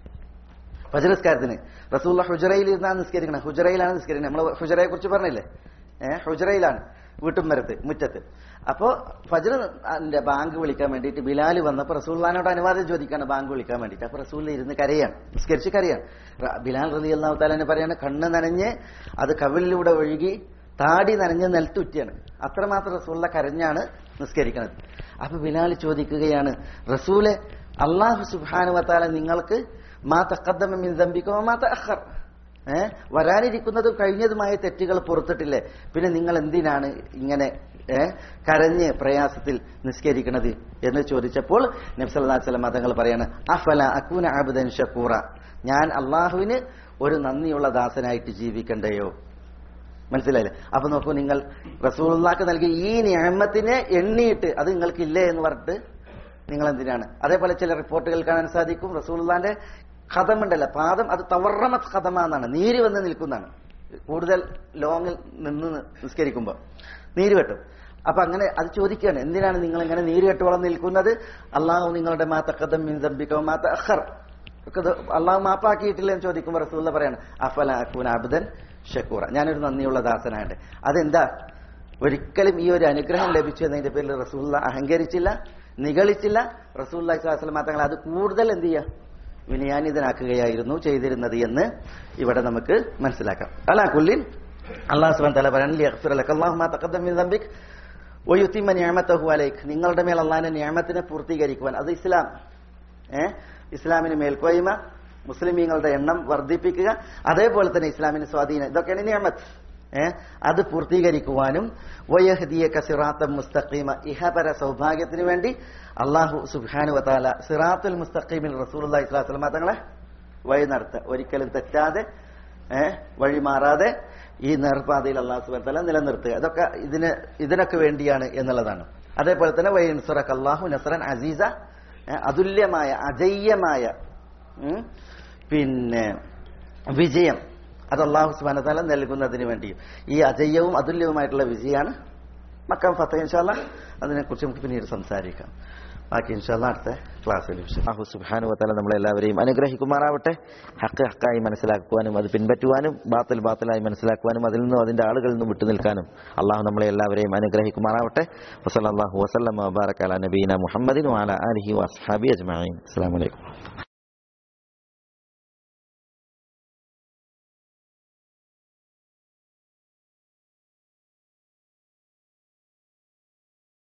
ഫജർ നിസ്കാരത്തിന് റസൂല്ല ഹുജറയിൽ ഇരുന്നാണ് നിസ്കരിക്കണം ഹുജറയിലാണ് നിസ്കരിക്കുന്നത് നമ്മൾ ഹുജറയെ കുറിച്ച് പറഞ്ഞില്ലേ ഏഹ് ഹുജറയിലാണ് വീട്ടുമരത്ത് മുറ്റത്ത് അപ്പോ ഫജർ ന്റെ ബാങ്ക് വിളിക്കാൻ വേണ്ടിയിട്ട് ബിലാൽ വന്നപ്പോൾ റസൂല്ലാനോട് അനുവാദം ചോദിക്കാണ് ബാങ്ക് വിളിക്കാൻ വേണ്ടിയിട്ട് അപ്പൊ റസൂൽ ഇരുന്ന് കരയാണ് നിസ്കരിച്ച് കരയാണ് റ- ബിലാൽ റലി അള്ളാഹു താലാനെ പറയാണ് കണ്ണ് നനഞ്ഞ് അത് കവിളിലൂടെ ഒഴുകി താടി നനഞ്ഞ് നിലത്തുറ്റിയാണ് അത്രമാത്രം റസൂള്ള കരഞ്ഞാണ് നിസ്കരിക്കുന്നത് അപ്പൊ ബിലാൽ ചോദിക്കുകയാണ് റസൂലെ അള്ളാഹു സുബാനുവത്താല നിങ്ങൾക്ക് മാ തക്കദ്ദമ മിൻ ദമ്പിക്കോ മാ തഅഖർ ഏ വരാനിരിക്കുന്നതും കഴിഞ്ഞതുമായ തെറ്റുകൾ പുറത്തിട്ടില്ലേ പിന്നെ നിങ്ങൾ എന്തിനാണ് ഇങ്ങനെ ഏ കരഞ്ഞ് പ്രയാസത്തിൽ നിസ്കരിക്കുന്നത് എന്ന് ചോദിച്ചപ്പോൾ നബ്സല്ലാ സ്വലം തങ്ങൾ പറയാണ് അഫല അക്കൂന അബുദൻ ഷക്കൂറ ഞാൻ അള്ളാഹുവിന് ഒരു നന്ദിയുള്ള ദാസനായിട്ട് ജീവിക്കണ്ടയോ മനസ്സിലായില്ലേ അപ്പൊ നോക്കൂ നിങ്ങൾ റസൂലുള്ളാക്ക് നൽകിയ ഈ നിയമത്തിനെ എണ്ണിയിട്ട് അത് നിങ്ങൾക്കില്ലേ എന്ന് പറഞ്ഞിട്ട് നിങ്ങൾ എന്തിനാണ് അതേപോലെ ചില റിപ്പോർട്ടുകൾ കാണാൻ സാധിക്കും റസൂലുള്ളാന്റെ കഥമുണ്ടല്ലോ പാദം അത് തവർറമത് കഥമ എന്നാണ് നീര് വന്ന് നിൽക്കുന്നതാണ് കൂടുതൽ ലോങ്ങിൽ നിന്ന് നിസ്കരിക്കുമ്പോൾ നീര് വെട്ടും അപ്പൊ അങ്ങനെ അത് ചോദിക്കുകയാണ് എന്തിനാണ് നിങ്ങൾ ഇങ്ങനെ നീര് കെട്ടോളം നിൽക്കുന്നത് അള്ളാഹു നിങ്ങളുടെ മാ തക്കദം മിൻ ദംബിക്കോ മാ തഅഖർ ഒക്കെ ഇത് അള്ളാഹു മാപ്പാക്കിയിട്ടില്ല എന്ന് ചോദിക്കുമ്പോൾ റസൂല്ല പറയാണ് അഫല അക്കൂൻ അബ്ദൻ ഷക്കൂറ ഞാനൊരു നന്ദിയുള്ള ദാസനായിട്ട് അതെന്താ ഒരിക്കലും ഈ ഒരു അനുഗ്രഹം ലഭിച്ചു എന്നതിന്റെ പേരിൽ റസൂല്ല അഹങ്കരിച്ചില്ല നിഗളിച്ചില്ല റസൂല്ല ഇസ്ലാസ്ലം തങ്ങൾ അത് കൂടുതൽ എന്ത് ചെയ്യുക വിനയാനിതനാക്കുകയായിരുന്നു ചെയ്തിരുന്നത് എന്ന് ഇവിടെ നമുക്ക് മനസ്സിലാക്കാം അലാ കുല്ലിൻ അള്ളാഹു സുബാൻ തല പറയാൻ ഒയുത്തിമ നിയമത്തഹു അലൈക്ക് നിങ്ങളുടെ മേൽ അള്ളാഹിന്റെ നിയമത്തിനെ പൂർത്തീകരിക്കുവാൻ അത് ഇസ്ലാം ഏ ഇസ്ലാമിന് മേൽക്കോയ്മ മുസ്ലിമീങ്ങളുടെ എണ്ണം വർദ്ധിപ്പിക്കുക അതേപോലെ തന്നെ ഇസ്ലാമിന് സ്വാധീനം ഇതൊക്കെയാണ് നിയമത്ത് ഏ അത് പൂർത്തീകരിക്കുവാനും വയഹദിയ കസിറാത്ത മുസ്തഖീമ ഇഹപര സൗഭാഗ്യത്തിന് വേണ്ടി അള്ളാഹു സുബാനു വതാല സിറാത്തുൽ മുസ്തഖീമിൽ റസൂൽ ഇസ്ലാസ്ലമ തങ്ങളെ വഴി നടത്തുക ഒരിക്കലും തെറ്റാതെ ഏ വഴി മാറാതെ ഈ നേർപാതയിൽ അള്ളാഹു സുബാൻ തല നിലനിർത്തുക ഇതൊക്കെ ഇതിന് ഇതിനൊക്കെ വേണ്ടിയാണ് എന്നുള്ളതാണ് അതേപോലെ തന്നെ വൈൻസുറഖ് അള്ളാഹു നസറൻ അസീസ ഏ, അതുല്യമായ അജയ്യമായ ഉം, പിന്നെ വിജയം അത് അള്ളാഹു സുബാന തല നൽകുന്നതിന് വേണ്ടിയും ഈ അജയ്യവും അതുല്യവുമായിട്ടുള്ള വിജയമാണ് മക്കാം ഫത്ത ഇൻഷാല്ല അതിനെക്കുറിച്ച് നമുക്ക് പിന്നീട് സംസാരിക്കാം ബാക്കി ഇൻഷാല്ല അടുത്ത ക്ലാസ്സിൽ അള്ളാഹു സുബാനു വത്തല നമ്മളെല്ലാവരെയും അനുഗ്രഹിക്കുമാറാവട്ടെ ഹക്ക് ഹക്കായി മനസ്സിലാക്കുവാനും അത് പിൻപറ്റുവാനും ബാത്തിൽ ബാത്തിലായി മനസ്സിലാക്കുവാനും അതിൽ നിന്നും അതിന്റെ ആളുകളിൽ നിന്നും വിട്ടുനിൽക്കാനും അള്ളാഹു നമ്മളെ എല്ലാവരെയും അനുഗ്രഹിക്കുമാറാവട്ടെ വസല്ലാഹു വസ്ലം വബാറക്കാല നബീന മുഹമ്മദിൻ വാല അലഹി വസ്ഹാബി അജ്മാൻ അസ്സാം വലൈക്കും